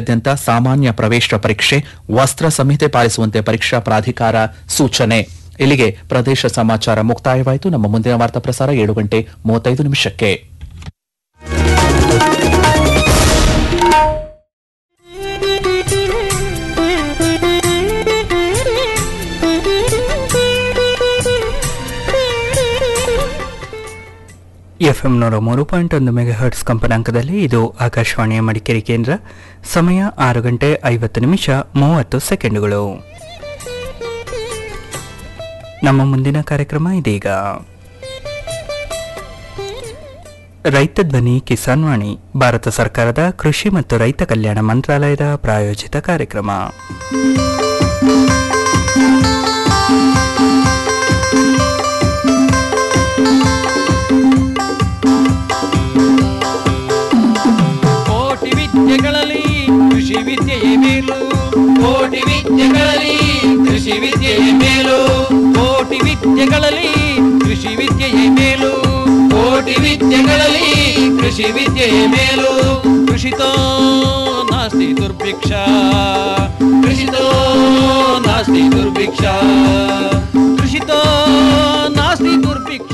ರಾಜ್ಯಾದ್ಯಂತ ಸಾಮಾನ್ಯ ಪ್ರವೇಶ ಪರೀಕ್ಷೆ ವಸ್ತ್ರ ಸಂಹಿತೆ ಪಾಲಿಸುವಂತೆ ಪರೀಕ್ಷಾ ಪ್ರಾಧಿಕಾರ ಸೂಚನೆ ಇಲ್ಲಿಗೆ ಪ್ರದೇಶ ಸಮಾಚಾರ ಮುಕ್ತಾಯವಾಯಿತು ನಮ್ಮ ಮುಂದಿನ ವಾರ್ತಾ ಪ್ರಸಾರ ಏಳು ಗಂಟೆ ಮೂವತ್ತೈದು ನಿಮಿಷಕ್ಕೆ ಎಫ್ಎಂ ನೂರ ಮೂರು ಪಾಯಿಂಟ್ ಒಂದು ಮೆಗಾ ಹರ್ಟ್ಸ್ ಕಂಪನಾಂಕದಲ್ಲಿ ಇದು ಆಕಾಶವಾಣಿಯ ಮಡಿಕೇರಿ ಕೇಂದ್ರ ಸಮಯ ಆರು ಗಂಟೆ ಐವತ್ತು ನಿಮಿಷ ಮೂವತ್ತು ಸೆಕೆಂಡುಗಳು ನಮ್ಮ ಮುಂದಿನ ಕಾರ್ಯಕ್ರಮ ಇದೀಗ ರೈತ ಧ್ವನಿ ಕಿಸಾನ್ ವಾಣಿ ಭಾರತ ಸರ್ಕಾರದ ಕೃಷಿ ಮತ್ತು ರೈತ ಕಲ್ಯಾಣ ಮಂತ್ರಾಲಯದ ಪ್ರಾಯೋಜಿತ ಕಾರ್ಯಕ್ರಮ ಕೋಟಿ ವಿದ್ಯೆಗಳಲ್ಲಿ ಕೃಷಿ ವಿದ್ಯೆಯೇ ಮೇಲು ಕೋಟಿ ವಿದ್ಯೆಗಳಲ್ಲಿ ಕೃಷಿ ವಿದ್ಯೆಯೇ ಮೇಲು ಕೋಟಿ ವಿದ್ಯೆಗಳಲ್ಲಿ ಕೃಷಿ ವಿದ್ಯೆಯೇ ಮೇಲು ಕೋಟಿ ವಿದ್ಯೆಗಳಲ್ಲಿ ಕೃಷಿ ವಿದ್ಯೆಯೇ ಮೇಲು ಕೃಷಿತೋ ನಾಸ್ತಿ ದುರ್ಭಿಕ್ಷ ಕೃಷಿತೋ ನಾಸ್ತಿ ದುರ್ಭಿಕ್ಷ ಕೃಷಿತೋ ನಾಸ್ತಿ ದುರ್ಭಿಕ್ಷ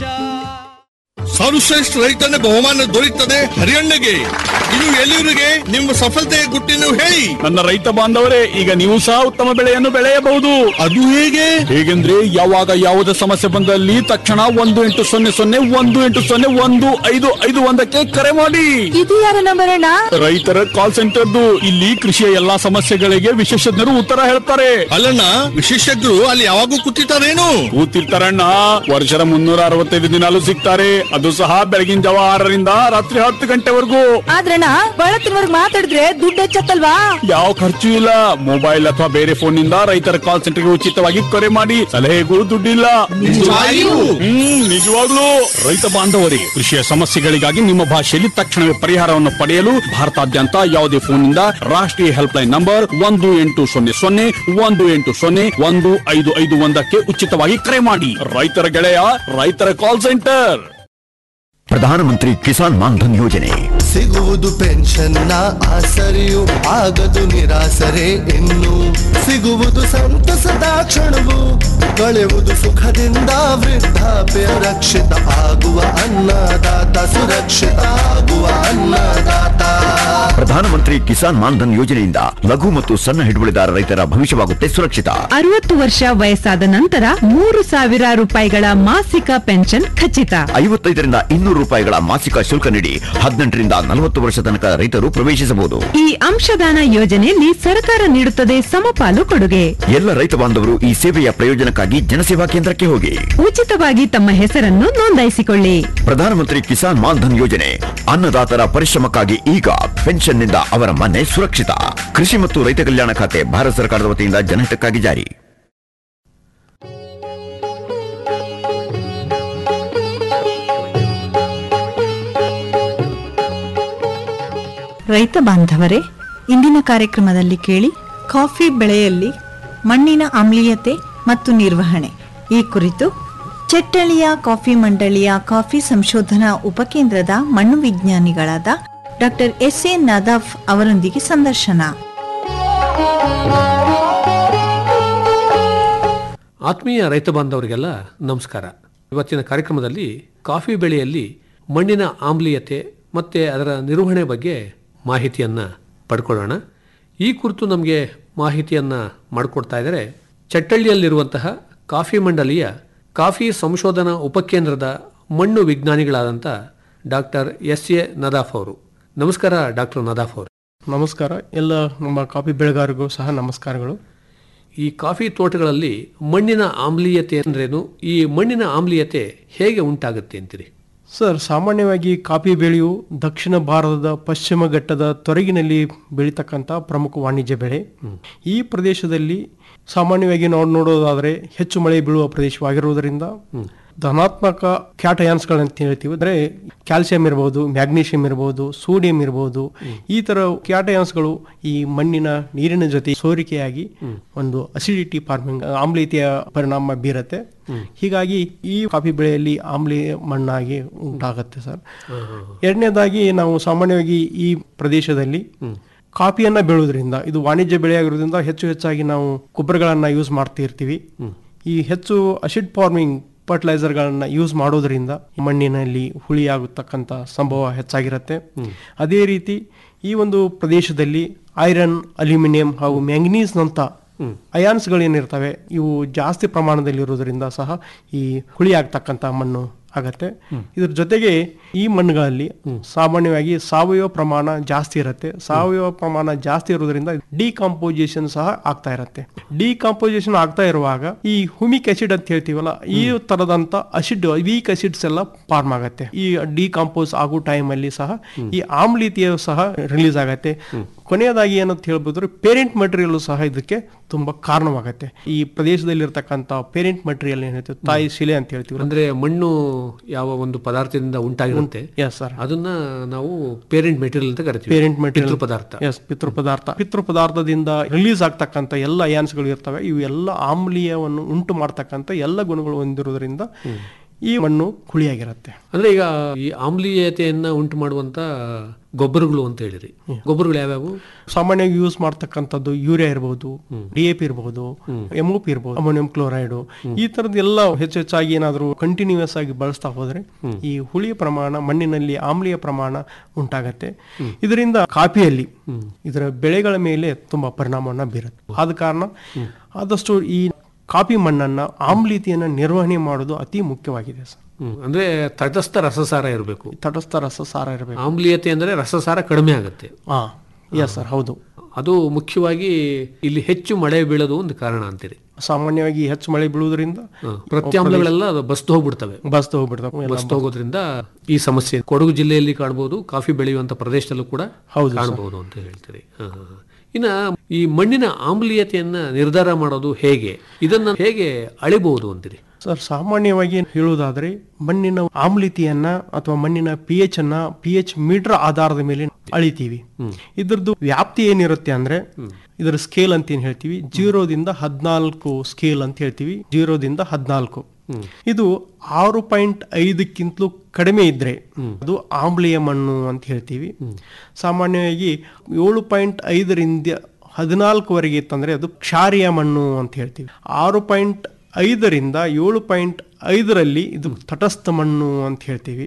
ಸರ್ವಶ್ರೇಷ್ಠ ರೈತನ ಬಹುಮಾನ ದೊರೆಯುತ್ತದೆ ಹರಿಯಣ್ಣಗೆ ಇದು ಎಲ್ಲಿವರಿಗೆ ನಿಮ್ಮ ಸಫಲತೆಯ ಗುಟ್ಟಿನ ಹೇಳಿ ನನ್ನ ರೈತ ಬಾಂಧವರೇ ಈಗ ನೀವು ಸಹ ಉತ್ತಮ ಬೆಳೆಯನ್ನು ಬೆಳೆಯಬಹುದು ಅದು ಹೇಗೆ ಹೇಗೆಂದ್ರೆ ಯಾವಾಗ ಯಾವುದೇ ಸಮಸ್ಯೆ ಬಂದಲ್ಲಿ ತಕ್ಷಣ ಒಂದು ಎಂಟು ಸೊನ್ನೆ ಸೊನ್ನೆ ಒಂದು ಎಂಟು ಸೊನ್ನೆ ಒಂದು ಐದು ಐದು ಒಂದಕ್ಕೆ ಕರೆ ಮಾಡಿ ಇದು ಯಾರ ನಂಬರ್ ಅಣ್ಣ ರೈತರ ಕಾಲ್ ಸೆಂಟರ್ದು ಇಲ್ಲಿ ಕೃಷಿಯ ಎಲ್ಲಾ ಸಮಸ್ಯೆಗಳಿಗೆ ವಿಶೇಷಜ್ಞರು ಉತ್ತರ ಹೇಳ್ತಾರೆ ಅಲ್ಲಣ್ಣ ವಿಶೇಷಜ್ಞರು ಅಲ್ಲಿ ಯಾವಾಗೂ ಕೂತಿರ್ತಾರೇನು ಕೂತಿರ್ತಾರಣ್ಣ ವರ್ಷದ ಮುನ್ನೂರ ಅರವತ್ತೈದು ದಿನಾಲು ಸಿಗ್ತಾರೆ ಅದು ಸಹ ಬೆಳಗಿನ ಜಾವ ಆರರಿಂದ ರಾತ್ರಿ ಹತ್ತು ಗಂಟೆವರೆಗೂ ಆದ್ರಣ್ಣ ಬಳತ್ತಿನವರ್ಗ್ ಮಾತಾಡಿದ್ರೆ ದುಡ್ಡು ಹೆಚ್ಚತ್ತಲ್ವಾ ಯಾವ ಖರ್ಚು ಇಲ್ಲ ಮೊಬೈಲ್ ಅಥವಾ ಬೇರೆ ಫೋನ್ ನಿಂದ ರೈತರ ಕಾಲ್ ಸೆಂಟರ್ಗೆ ಉಚಿತವಾಗಿ ಕರೆ ಮಾಡಿ ಸಲಹೆಗೂ ದುಡ್ಡಿಲ್ಲ ನಿಜವಾಗಿಯೂ? ಹ್ಮ್ ನಿಜವಾಗ್ಲೂ ರೈತ ಬಾಂಧವರಿಗೆ ಕೃಷಿಯ ಸಮಸ್ಯೆಗಳಿಗಾಗಿ ನಿಮ್ಮ ಭಾಷೆಯಲ್ಲಿ ತಕ್ಷಣವೇ ಪರಿಹಾರವನ್ನು ಪಡೆಯಲು ಭಾರತಾದ್ಯಂತ ಯಾವುದೇ ಫೋನ್ ನಿಂದ ರಾಷ್ಟ್ರೀಯ ಹೆಲ್ಪ್ ಲೈನ್ ನಂಬರ್ ಒಂದು ಎಂಟು ಸೊನ್ನೆ ಸೊನ್ನೆ ಒಂದು ಎಂಟು ಸೊನ್ನೆ ಒಂದು ಐದು ಐದು ಒಂದಕ್ಕೆ ಉಚಿತವಾಗಿ ಕರೆ ಮಾಡಿ ರೈತರ ಗೆಳೆಯ ರೈತರ ಕಾಲ್ ಸೆಂಟರ್ ಪ್ರಧಾನಮಂತ್ರಿ ಕಿಸಾನ್ ಮಾನ್ಧನ್ ಯೋಜನೆ ಸಿಗುವುದು ಪೆನ್ಷನ್ನ ಆಸರೆಯು ಆಗದು ನಿರಾಸರೆ ಇನ್ನು ಸಿಗುವುದು ಸಂತಸದ ಕ್ಷಣವು ಕಳೆಯುವುದು ಸುಖದಿಂದ ವೃದ್ಧಾಪ್ಯ ರಕ್ಷಿತ ಆಗುವ ಅನ್ನದಾತ ಸುರಕ್ಷಿತ ಆಗುವ ಅನ್ನದಾತ ಪ್ರಧಾನಮಂತ್ರಿ ಕಿಸಾನ್ ಮಾನ್ಧನ್ ಯೋಜನೆಯಿಂದ ಲಘು ಮತ್ತು ಸಣ್ಣ ಹಿಡುವಳಿದಾರ ರೈತರ ಭವಿಷ್ಯವಾಗುತ್ತೆ ಸುರಕ್ಷಿತ ಅರವತ್ತು ವರ್ಷ ವಯಸ್ಸಾದ ನಂತರ ಮೂರು ಸಾವಿರ ರೂಪಾಯಿಗಳ ಮಾಸಿಕ ಪೆನ್ಷನ್ ಖಚಿತ ಐವತ್ತೈದರಿಂದ ಇನ್ನೂರು ರೂಪಾಯಿಗಳ ಮಾಸಿಕ ಶುಲ್ಕ ನೀಡಿ ಹದಿನೆಂಟರಿಂದ ನಲವತ್ತು ವರ್ಷ ತನಕ ರೈತರು ಪ್ರವೇಶಿಸಬಹುದು ಈ ಅಂಶದಾನ ಯೋಜನೆಯಲ್ಲಿ ಸರ್ಕಾರ ನೀಡುತ್ತದೆ ಸಮಪಾಲು ಕೊಡುಗೆ ಎಲ್ಲ ರೈತ ಬಾಂಧವರು ಈ ಸೇವೆಯ ಪ್ರಯೋಜನಕ್ಕಾಗಿ ಜನಸೇವಾ ಕೇಂದ್ರಕ್ಕೆ ಹೋಗಿ ಉಚಿತವಾಗಿ ತಮ್ಮ ಹೆಸರನ್ನು ನೋಂದಾಯಿಸಿಕೊಳ್ಳಿ ಪ್ರಧಾನಮಂತ್ರಿ ಕಿಸಾನ್ ಮಾನ್ಧನ್ ಯೋಜನೆ ಅನ್ನದಾತರ ಪರಿಶ್ರಮಕ್ಕಾಗಿ ಈಗ ಪೆನ್ಷನ್ನಿಂದ ಅವರ ಮನೆ ಸುರಕ್ಷಿತ ಕೃಷಿ ಮತ್ತು ರೈತ ಕಲ್ಯಾಣ ಖಾತೆ ಭಾರತ ಸರ್ಕಾರದ ವತಿಯಿಂದ ಜನಹಿತಕ್ಕಾಗಿ ಜಾರಿ ರೈತ ಬಾಂಧವರೇ ಇಂದಿನ ಕಾರ್ಯಕ್ರಮದಲ್ಲಿ ಕೇಳಿ ಕಾಫಿ ಬೆಳೆಯಲ್ಲಿ ಮಣ್ಣಿನ ಆಮ್ಲೀಯತೆ ಮತ್ತು ನಿರ್ವಹಣೆ ಈ ಕುರಿತು ಚೆಟ್ಟಳಿಯ ಕಾಫಿ ಮಂಡಳಿಯ ಕಾಫಿ ಸಂಶೋಧನಾ ಉಪಕೇಂದ್ರದ ಮಣ್ಣು ವಿಜ್ಞಾನಿಗಳಾದ ಡಾಕ್ಟರ್ ಎಸ್ ಎ ನದಾಫ್ ಅವರೊಂದಿಗೆ ಸಂದರ್ಶನ ಆತ್ಮೀಯ ರೈತ ಬಾಂಧವರಿಗೆಲ್ಲ ನಮಸ್ಕಾರ ಇವತ್ತಿನ ಕಾರ್ಯಕ್ರಮದಲ್ಲಿ ಕಾಫಿ ಬೆಳೆಯಲ್ಲಿ ಮಣ್ಣಿನ ಆಮ್ಲೀಯತೆ ಮತ್ತು ಅದರ ನಿರ್ವಹಣೆ ಬಗ್ಗೆ ಮಾಹಿತಿಯನ್ನು ಪಡ್ಕೊಳ್ಳೋಣ ಈ ಕುರಿತು ನಮಗೆ ಮಾಹಿತಿಯನ್ನು ಮಾಡಿಕೊಡ್ತಾ ಇದ್ದಾರೆ ಚಟ್ಟಳ್ಳಿಯಲ್ಲಿರುವಂತಹ ಕಾಫಿ ಮಂಡಲಿಯ ಕಾಫಿ ಸಂಶೋಧನಾ ಉಪಕೇಂದ್ರದ ಮಣ್ಣು ವಿಜ್ಞಾನಿಗಳಾದಂಥ ಡಾಕ್ಟರ್ ಎಸ್ ಎ ನದಾಫ್ ಅವರು ನಮಸ್ಕಾರ ಡಾಕ್ಟರ್ ನದಾಫ್ ಅವರು ನಮಸ್ಕಾರ ಎಲ್ಲ ನಮ್ಮ ಕಾಫಿ ಬೆಳೆಗಾರರಿಗೂ ಸಹ ನಮಸ್ಕಾರಗಳು ಈ ಕಾಫಿ ತೋಟಗಳಲ್ಲಿ ಮಣ್ಣಿನ ಆಮ್ಲೀಯತೆ ಅಂದ್ರೇನು ಈ ಮಣ್ಣಿನ ಆಮ್ಲೀಯತೆ ಹೇಗೆ ಉಂಟಾಗುತ್ತೆ ಅಂತೀರಿ ಸರ್ ಸಾಮಾನ್ಯವಾಗಿ ಕಾಫಿ ಬೆಳೆಯು ದಕ್ಷಿಣ ಭಾರತದ ಪಶ್ಚಿಮ ಘಟ್ಟದ ತೊರಗಿನಲ್ಲಿ ಬೆಳೀತಕ್ಕಂಥ ಪ್ರಮುಖ ವಾಣಿಜ್ಯ ಬೆಳೆ ಈ ಪ್ರದೇಶದಲ್ಲಿ ಸಾಮಾನ್ಯವಾಗಿ ನಾವು ನೋಡೋದಾದರೆ ಹೆಚ್ಚು ಮಳೆ ಬೀಳುವ ಪ್ರದೇಶವಾಗಿರುವುದರಿಂದ ಧನಾತ್ಮಕ ಕ್ಯಾಟಯಾನ್ಸ್ಗಳಂತ ಹೇಳ್ತೀವಿ ಅಂದರೆ ಕ್ಯಾಲ್ಸಿಯಂ ಇರ್ಬೋದು ಮ್ಯಾಗ್ನೀಷಿಯಂ ಇರ್ಬೋದು ಸೋಡಿಯಂ ಇರ್ಬೋದು ಈ ಥರ ಕ್ಯಾಟಯಾನ್ಸ್ಗಳು ಈ ಮಣ್ಣಿನ ನೀರಿನ ಜೊತೆ ಸೋರಿಕೆಯಾಗಿ ಒಂದು ಅಸಿಡಿಟಿ ಫಾರ್ಮಿಂಗ್ ಆಮ್ಲೀಯತೆಯ ಪರಿಣಾಮ ಬೀರತ್ತೆ ಹೀಗಾಗಿ ಈ ಕಾಫಿ ಬೆಳೆಯಲ್ಲಿ ಆಮ್ಲೀಯ ಮಣ್ಣಾಗಿ ಉಂಟಾಗತ್ತೆ ಸರ್ ಎರಡನೇದಾಗಿ ನಾವು ಸಾಮಾನ್ಯವಾಗಿ ಈ ಪ್ರದೇಶದಲ್ಲಿ ಕಾಫಿಯನ್ನ ಬೆಳೆಯೋದ್ರಿಂದ ಇದು ವಾಣಿಜ್ಯ ಬೆಳೆಯಾಗಿರೋದ್ರಿಂದ ಹೆಚ್ಚು ಹೆಚ್ಚಾಗಿ ನಾವು ಗೊಬ್ಬರಗಳನ್ನ ಯೂಸ್ ಮಾಡ್ತಾ ಇರ್ತೀವಿ ಈ ಹೆಚ್ಚು ಅಸಿಡ್ ಫಾರ್ಮಿಂಗ್ ಫರ್ಟಿಲೈಸರ್ಗಳನ್ನ ಯೂಸ್ ಮಾಡೋದ್ರಿಂದ ಮಣ್ಣಿನಲ್ಲಿ ಹುಳಿ ಆಗತಕ್ಕಂಥ ಸಂಭವ ಹೆಚ್ಚಾಗಿರುತ್ತೆ ಅದೇ ರೀತಿ ಈ ಒಂದು ಪ್ರದೇಶದಲ್ಲಿ ಐರನ್ ಅಲ್ಯೂಮಿನಿಯಂ ಹಾಗೂ ಮ್ಯಾಂಗನೀಸ್ನಂಥ ಅಯಾನ್ಸ್ಗಳೇನಿರ್ತವೆ ಇವು ಜಾಸ್ತಿ ಪ್ರಮಾಣದಲ್ಲಿ ಇರೋದ್ರಿಂದ ಸಹ ಈ ಹುಳಿ ಆಗ್ತಕ್ಕಂಥ ಮಣ್ಣು ಆಗತ್ತೆ ಇದ್ರ ಜೊತೆಗೆ ಈ ಮಣ್ಣುಗಳಲ್ಲಿ ಸಾಮಾನ್ಯವಾಗಿ ಸಾವಯವ ಪ್ರಮಾಣ ಜಾಸ್ತಿ ಇರುತ್ತೆ ಸಾವಯವ ಪ್ರಮಾಣ ಜಾಸ್ತಿ ಇರೋದ್ರಿಂದ ಡಿಕಾಂಪೋಸಿಷನ್ ಸಹ ಆಗ್ತಾ ಇರುತ್ತೆ ಡಿಕಾಂಪೋಸಿಷನ್ ಆಗ್ತಾ ಇರುವಾಗ ಈ ಹುಮಿಕ್ ಅಸಿಡ್ ಅಂತ ಹೇಳ್ತೀವಲ್ಲ ಈ ತರದಂತ ಅಸಿಡ್ ವೀಕ್ ಅಸಿಡ್ಸ್ ಎಲ್ಲ ಫಾರ್ಮ್ ಆಗತ್ತೆ ಈ ಡಿಕಾಂಪೋಸ್ ಆಗೋ ಟೈಮ್ ಅಲ್ಲಿ ಸಹ ಈ ಆಮ್ಲೀತಿಯ ಸಹ ರಿಲೀಸ್ ಆಗತ್ತೆ ಕೊನೆಯದಾಗಿ ಏನಂತ ಹೇಳ್ಬೋದ್ರೆ ಪೇರೆಂಟ್ ಮಟೀರಿಯಲ್ ಸಹ ಇದಕ್ಕೆ ತುಂಬಾ ಕಾರಣವಾಗತ್ತೆ ಈ ಪ್ರದೇಶದಲ್ಲಿ ಇರ್ತಕ್ಕಂಥ ಪೇರೆಂಟ್ ಮಟೀರಿಯಲ್ ಏನೈತೆ ತಾಯಿ ಶಿಲೆ ಅಂತ ಹೇಳ್ತೀವಿ ಅಂದ್ರೆ ಮಣ್ಣು ಯಾವ ಒಂದು ಪದಾರ್ಥದಿಂದ ಉಂಟಾಗಿರುತ್ತೆ ಎಸ್ ಸರ್ ಅದನ್ನ ನಾವು ಪೇರೆಂಟ್ ಮೆಟೀರಿಯಲ್ ಅಂತ ಕರಿತೀವಿ ಪೇರೆಂಟ್ ಮೆಟೀರಿಯಲ್ ಪಿತೃ ಪದಾರ್ಥ ಎಸ್ ಪಿತೃ ಪದಾರ್ಥ ಪಿತೃ ಪದಾರ್ಥದಿಂದ ರಿಲೀಸ್ ಆಗ್ತಕ್ಕಂಥ ಎಲ್ಲ ಅಯಾನ್ಸ್ಗಳು ಇರ್ತವೆ ಇವು ಎಲ್ಲ ಆಮ್ಲೀಯವನ್ನು ಉಂಟು ಮಾಡ್ತಕ್ಕಂಥ ಎಲ್ಲ ಗುಣಗಳು ಹೊಂದಿರೋದ್ರಿಂದ ಈ ಮಣ್ಣು ಹುಳಿಯಾಗಿರುತ್ತೆ ಅಂದ್ರೆ ಈಗ ಈ ಆಮ್ಲೀಯತೆಯನ್ನ ಉಂಟು ಮಾಡುವಂತ ಗೊಬ್ಬರಗಳು ಅಂತ ಹೇಳಿರಿ ಗೊಬ್ಬರಗಳು ಯಾವ್ಯಾವು ಸಾಮಾನ್ಯವಾಗಿ ಯೂಸ್ ಮಾಡ್ತಕ್ಕಂಥದ್ದು ಯೂರಿಯಾ ಇರಬಹುದು ಡಿ ಎ ಪಿ ಇರಬಹುದು ಎಮ್ ಪಿ ಇರಬಹುದು ಅಮೋನಿಯಂ ಕ್ಲೋರೈಡ್ ಈ ತರದ ಎಲ್ಲ ಹೆಚ್ಚು ಹೆಚ್ಚಾಗಿ ಏನಾದರೂ ಕಂಟಿನ್ಯೂಸ್ ಆಗಿ ಬಳಸ್ತಾ ಹೋದ್ರೆ ಈ ಹುಳಿಯ ಪ್ರಮಾಣ ಮಣ್ಣಿನಲ್ಲಿ ಆಮ್ಲೀಯ ಪ್ರಮಾಣ ಉಂಟಾಗತ್ತೆ ಇದರಿಂದ ಕಾಫಿಯಲ್ಲಿ ಇದರ ಬೆಳೆಗಳ ಮೇಲೆ ತುಂಬಾ ಪರಿಣಾಮವನ್ನ ಬೀರುತ್ತೆ ಆದ ಕಾರಣ ಆದಷ್ಟು ಈ ಕಾಫಿ ಮಣ್ಣನ್ನ ಆಮ್ಲೀಯತೆಯನ್ನ ನಿರ್ವಹಣೆ ಮಾಡೋದು ಅತಿ ಮುಖ್ಯವಾಗಿದೆ ಸರ್ ಹ್ಮ್. ಅಂದ್ರೆ ತಟಸ್ಥ ರಸಸಾರ ಇರಬೇಕು ತಟಸ್ಥ ರಸಸಾರ ಇರಬೇಕು ಆಮ್ಲೀಯತೆ ಅಂದ್ರೆ ರಸಸಾರ ಕಡಿಮೆ ಆಗುತ್ತೆ ಹಾ ಎಸ್ ಸರ್ ಹೌದು ಅದು ಮುಖ್ಯವಾಗಿ ಇಲ್ಲಿ ಹೆಚ್ಚು ಮಳೆ ಬೀಳೋದು ಒಂದು ಕಾರಣ ಅಂತೀರಿ ಸಾಮಾನ್ಯವಾಗಿ ಹೆಚ್ಚು ಮಳೆ ಬೀಳುವುದರಿಂದ ಹ. ಪ್ರತ್ಯಾಮ್ಲಗಳೆಲ್ಲ ಅದು ಬಸ್ತು ಹೋಗ್ಬಿಡ್ತವೆ ಬಸ್ತು ಹೋಗ್ಬಿಡ್ತಾವೆ ಎಲ್ಲ ಬಸ್ತು ಹೋಗೋದ್ರಿಂದ ಈ ಸಮಸ್ಯೆ ಕೊಡಗು ಜಿಲ್ಲೆಯಲ್ಲಿ ಕಾಣಬಹುದು ಕಾಫಿ ಬೆಳೆಯುವಂತ ಪ್ರದೇಶದಲ್ಲೂ ಕೂಡ ಹೌದು ಸರ್. ಕಾಣಬಹುದು ಅಂತ ಹೇಳ್ತೀರಿ ಹ, ಹ, ಹ. ಇನ್ನ ಈ ಮಣ್ಣಿನ ಆಮ್ಲೀಯತೆಯನ್ನ ನಿರ್ಧಾರ ಮಾಡೋದು ಹೇಗೆ ಇದನ್ನ ಹೇಗೆ ಅಳಿಬಹುದು ಅಂತೀರಿ ಸರ್ ಸಾಮಾನ್ಯವಾಗಿ ಹೇಳುವುದಾದ್ರೆ ಮಣ್ಣಿನ ಆಮ್ಲೀತಿಯನ್ನ ಅಥವಾ ಮಣ್ಣಿನ ಪಿ ಎಚ್ ಅನ್ನ ಪಿ ಎಚ್ ಮೀಟರ್ ಆಧಾರದ ಮೇಲೆ ಅಳಿತೀವಿ ಇದ್ರದ್ದು ವ್ಯಾಪ್ತಿ ಏನಿರುತ್ತೆ ಅಂದ್ರೆ ಇದರ ಸ್ಕೇಲ್ ಅಂತ ಏನ್ ಹೇಳ್ತೀವಿ ಜೀರೋದಿಂದ ಹದಿನಾಲ್ಕು ಸ್ಕೇಲ್ ಅಂತ ಹೇಳ್ತೀವಿ ಜೀರೋದಿಂದ ಹದಿನಾಲ್ಕು ಇದು ಆರು ಪಾಯಿಂಟ್ ಐದಕ್ಕಿಂತಲೂ ಕಡಿಮೆ ಇದ್ರೆ ಅದು ಆಮ್ಲೀಯ ಮಣ್ಣು ಅಂತ ಹೇಳ್ತೀವಿ ಸಾಮಾನ್ಯವಾಗಿ ಏಳು ಪಾಯಿಂಟ್ ಐದರಿಂದ ಹದಿನಾಲ್ಕುವರೆಗೆ ಇತ್ತಂದ್ರೆ ಅದು ಕ್ಷಾರಿಯ ಮಣ್ಣು ಅಂತ ಹೇಳ್ತೀವಿ ಆರು ಪಾಯಿಂಟ್ ಐದರಿಂದ ಏಳು ಪಾಯಿಂಟ್ ಐದರಲ್ಲಿ ಇದು ತಟಸ್ಥ ಮಣ್ಣು ಅಂತ ಹೇಳ್ತೀವಿ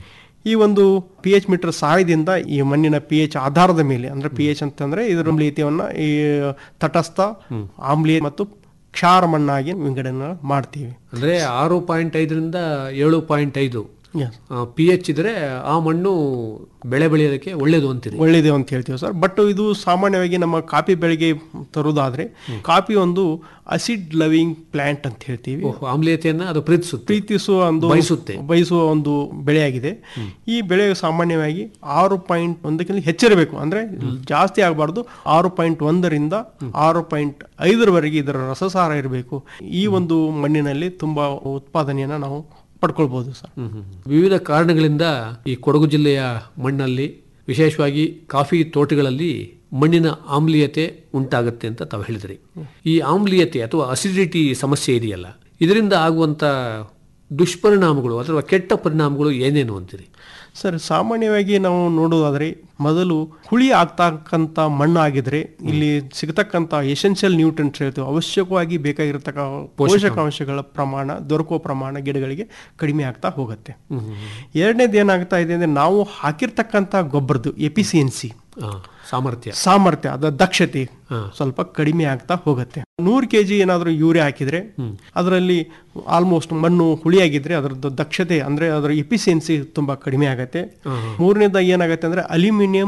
ಈ ಒಂದು ಪಿ ಎಚ್ ಮೀಟರ್ ಸಹಾಯದಿಂದ ಈ ಮಣ್ಣಿನ ಪಿ ಎಚ್ ಆಧಾರದ ಮೇಲೆ ಅಂದ್ರೆ ಪಿ ಎಚ್ ಅಂತಂದ್ರೆ ಇದರ ಆಮ್ಲೀಯತೆಯನ್ನ ಈ ತಟಸ್ಥ ಆಮ್ಲೀಯ ಮತ್ತು ಕ್ಷಾರ ಮಣ್ಣಾಗಿ ವಿಂಗಡಣೆ ಮಾಡ್ತೀವಿ ಅಂದ್ರೆ ಆರು ಪಾಯಿಂಟ್ ಐದರಿಂದ ಏಳು ಪಾಯಿಂಟ್ ಐದು Yes. ಪಿ ಎಚ್ ಇದ್ರೆ ಆ ಮಣ್ಣು ಬೆಳೆ ಬೆಳೆಯೋದಕ್ಕೆ ಒಳ್ಳೇದು ಅಂತೀರಿ ಒಳ್ಳೇದು ಅಂತ ಹೇಳ್ತೀವಿ ಸರ್ ಬಟ್ ಇದು ಸಾಮಾನ್ಯವಾಗಿ ನಮ್ಮ ಕಾಫಿ ಬೆಳೆಗೆ ತರುವುದಾದ್ರೆ ಕಾಫಿ ಒಂದು ಅಸಿಡ್ ಲವಿಂಗ್ ಪ್ಲಾಂಟ್ ಅಂತ ಹೇಳ್ತೀವಿ ಓಹ್, ಆಮ್ಲೀಯತೆಯನ್ನ ಅದು ಪ್ರೀತಿಸುತ್ತೆ ಪ್ರೀತಿಸುವ ಒಂದು ಬಯಸುತ್ತೆ. ಬಯಸುವ ಒಂದು ಬೆಳೆಯಾಗಿದೆ ಈ ಬೆಳೆ ಸಾಮಾನ್ಯವಾಗಿ ಆರು ಪಾಯಿಂಟ್ ಒಂದಕ್ಕಿಂತ ಹೆಚ್ಚಿರಬೇಕು ಅಂದ್ರೆ ಜಾಸ್ತಿ ಆಗಬಾರ್ದು ಆರು ಪಾಯಿಂಟ್ ಒಂದರಿಂದ ಆರು ಪಾಯಿಂಟ್ ಐದರವರೆಗೆ ಇದರ ರಸಸಾರ ಇರಬೇಕು ಈ ಒಂದು ಮಣ್ಣಿನಲ್ಲಿ ತುಂಬಾ ಉತ್ಪಾದನೆಯನ್ನ ನಾವು ಪಡ್ಕೊಳ್ಬಹುದು ಸರ್ ಹ್ಮ್, ಹ್ಮ್. ವಿವಿಧ ಕಾರಣಗಳಿಂದ ಈ ಕೊಡಗು ಜಿಲ್ಲೆಯ ಮಣ್ಣಲ್ಲಿ ವಿಶೇಷವಾಗಿ ಕಾಫಿ ತೋಟಗಳಲ್ಲಿ ಮಣ್ಣಿನ ಆಮ್ಲೀಯತೆ ಉಂಟಾಗುತ್ತೆ ಅಂತ ತಾವು ಹೇಳಿದ್ರಿ ಈ ಆಮ್ಲೀಯತೆ ಅಥವಾ ಅಸಿಡಿಟಿ ಸಮಸ್ಯೆ ಇದೆಯಲ್ಲ ಇದರಿಂದ ಆಗುವಂತ ದುಷ್ಪರಿಣಾಮಗಳು ಅಥವಾ ಕೆಟ್ಟ ಪರಿಣಾಮಗಳು ಏನೇನು ಅಂತೀರಿ ಸರ್ ಸಾಮಾನ್ಯವಾಗಿ ನಾವು ನೋಡೋದಾದ್ರೆ ಮೊದಲು ಹುಳಿ ಆಗ್ತಕ್ಕಂಥ ಮಣ್ಣು ಆಗಿದ್ರೆ ಇಲ್ಲಿ ಸಿಗತಕ್ಕಂಥ ಎಸೆನ್ಷಿಯಲ್ ನ್ಯೂಟ್ರಿಯೆಂಟ್ಸ್ ಹೇಳ್ತೀವಿ ಅವಶ್ಯಕವಾಗಿ ಬೇಕಾಗಿರತಕ್ಕ ಪೋಷಕಾಂಶಗಳ ಪ್ರಮಾಣ ದೊರಕುವ ಪ್ರಮಾಣ ಗಿಡಗಳಿಗೆ ಕಡಿಮೆ ಆಗ್ತಾ ಹೋಗುತ್ತೆ ಎರಡನೇದು ಏನಾಗ್ತಾ ಇದೆ ಅಂದ್ರೆ ನಾವು ಹಾಕಿರ್ತಕ್ಕಂಥ ಗೊಬ್ಬರದ್ದು ಎಫಿಸಿಯನ್ಸಿ ಆ, ಸಾಮರ್ಥ್ಯ ಸಾಮರ್ಥ್ಯ ಅದ ದಕ್ಷತೆ ಸ್ವಲ್ಪ ಕಡಿಮೆ ಆಗ್ತಾ ಹೋಗುತ್ತೆ ನೂರು ಕೆ ಜಿ ಏನಾದರೂ ಯೂರಿಯಾ ಹಾಕಿದ್ರೆ ಅದರಲ್ಲಿ ಆಲ್ಮೋಸ್ಟ್ ಮಣ್ಣು ಹುಳಿಯಾಗಿದ್ರೆ ಅದರದ್ದು ದಕ್ಷತೆ ಅಂದ್ರೆ ಅದರ ಎಫಿಸಿಯನ್ಸಿ ತುಂಬಾ ಕಡಿಮೆ ಆಗತ್ತೆ ಮೂರನೇದಾಗಿ ಏನಾಗುತ್ತೆ ಅಂದ್ರೆ ಅಲ್ಯೂಮಿನಿಯಂ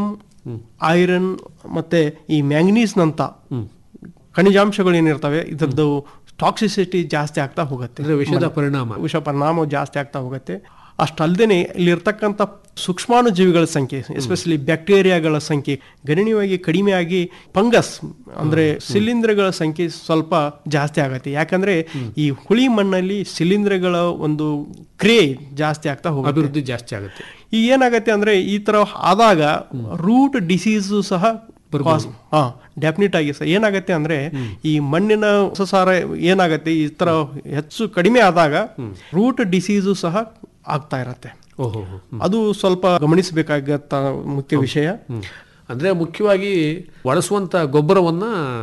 ಐರನ್ ಮತ್ತೆ ಈ ಮ್ಯಾಂಗನೀಸ್ನಂತ ಖನಿಜಾಂಶಗಳು ಏನಿರ್ತವೆ ಇದರದ್ದು ಟಾಕ್ಸಿಸಿಟಿ ಜಾಸ್ತಿ ಆಗ್ತಾ ಹೋಗುತ್ತೆ ಅಂದ್ರೆ ವಿಷದ ಪರಿಣಾಮ ವಿಷ ಪರಿಣಾಮ ಜಾಸ್ತಿ ಆಗ್ತಾ ಹೋಗುತ್ತೆ ಅಷ್ಟಲ್ದೇನೆ ಇಲ್ಲಿರ್ತಕ್ಕಂಥ ಸೂಕ್ಷ್ಮಾಣು ಜೀವಿಗಳ ಸಂಖ್ಯೆ ಎಸ್ಪೆಷಲಿ ಬ್ಯಾಕ್ಟೀರಿಯಾಗಳ ಸಂಖ್ಯೆ ಗಣನೀಯವಾಗಿ ಕಡಿಮೆಯಾಗಿ ಫಂಗಸ್ ಅಂದ್ರೆ ಶಿಲೀಂಧ್ರಗಳ ಸಂಖ್ಯೆ ಸ್ವಲ್ಪ ಜಾಸ್ತಿ ಆಗತ್ತೆ ಯಾಕಂದ್ರೆ ಈ ಹುಳಿ ಮಣ್ಣಲ್ಲಿ ಶಿಲೀಂಧ್ರಗಳ ಒಂದು ಕ್ರಿಯೆ ಜಾಸ್ತಿ ಆಗ್ತಾ ಹೋಗುತ್ತೆ ಅಭಿವೃದ್ಧಿ ಜಾಸ್ತಿ ಆಗುತ್ತೆ ಈಗ ಏನಾಗತ್ತೆ ಅಂದ್ರೆ ಈ ತರ ಆದಾಗ ರೂಟ್ ಡಿಸೀಸ್ ಸಹ cause- ಹಾ ಡೆಫಿನೆಟ್ ಆಗಿ ಸರ್ ಏನಾಗತ್ತೆ ಅಂದ್ರೆ ಈ ಮಣ್ಣಿನ ಸಸಾರ ಏನಾಗತ್ತೆ ಈ ತರ ಹೆಚ್ಚು ಕಡಿಮೆ ಆದಾಗ ರೂಟ್ ಡಿಸೀಸು ಸಹ ಆಗ್ತಾ ಇರತ್ತೆ ಓಹೋ ಅದು ಸ್ವಲ್ಪ ಗಮನಿಸಬೇಕಾಗತ್ತ ಮುಖ್ಯ ವಿಷಯ ಅಂದ್ರೆ ಮುಖ್ಯವಾಗಿ ಬಳಸುವಂತ ಗೊಬ್ಬರವನ್ನ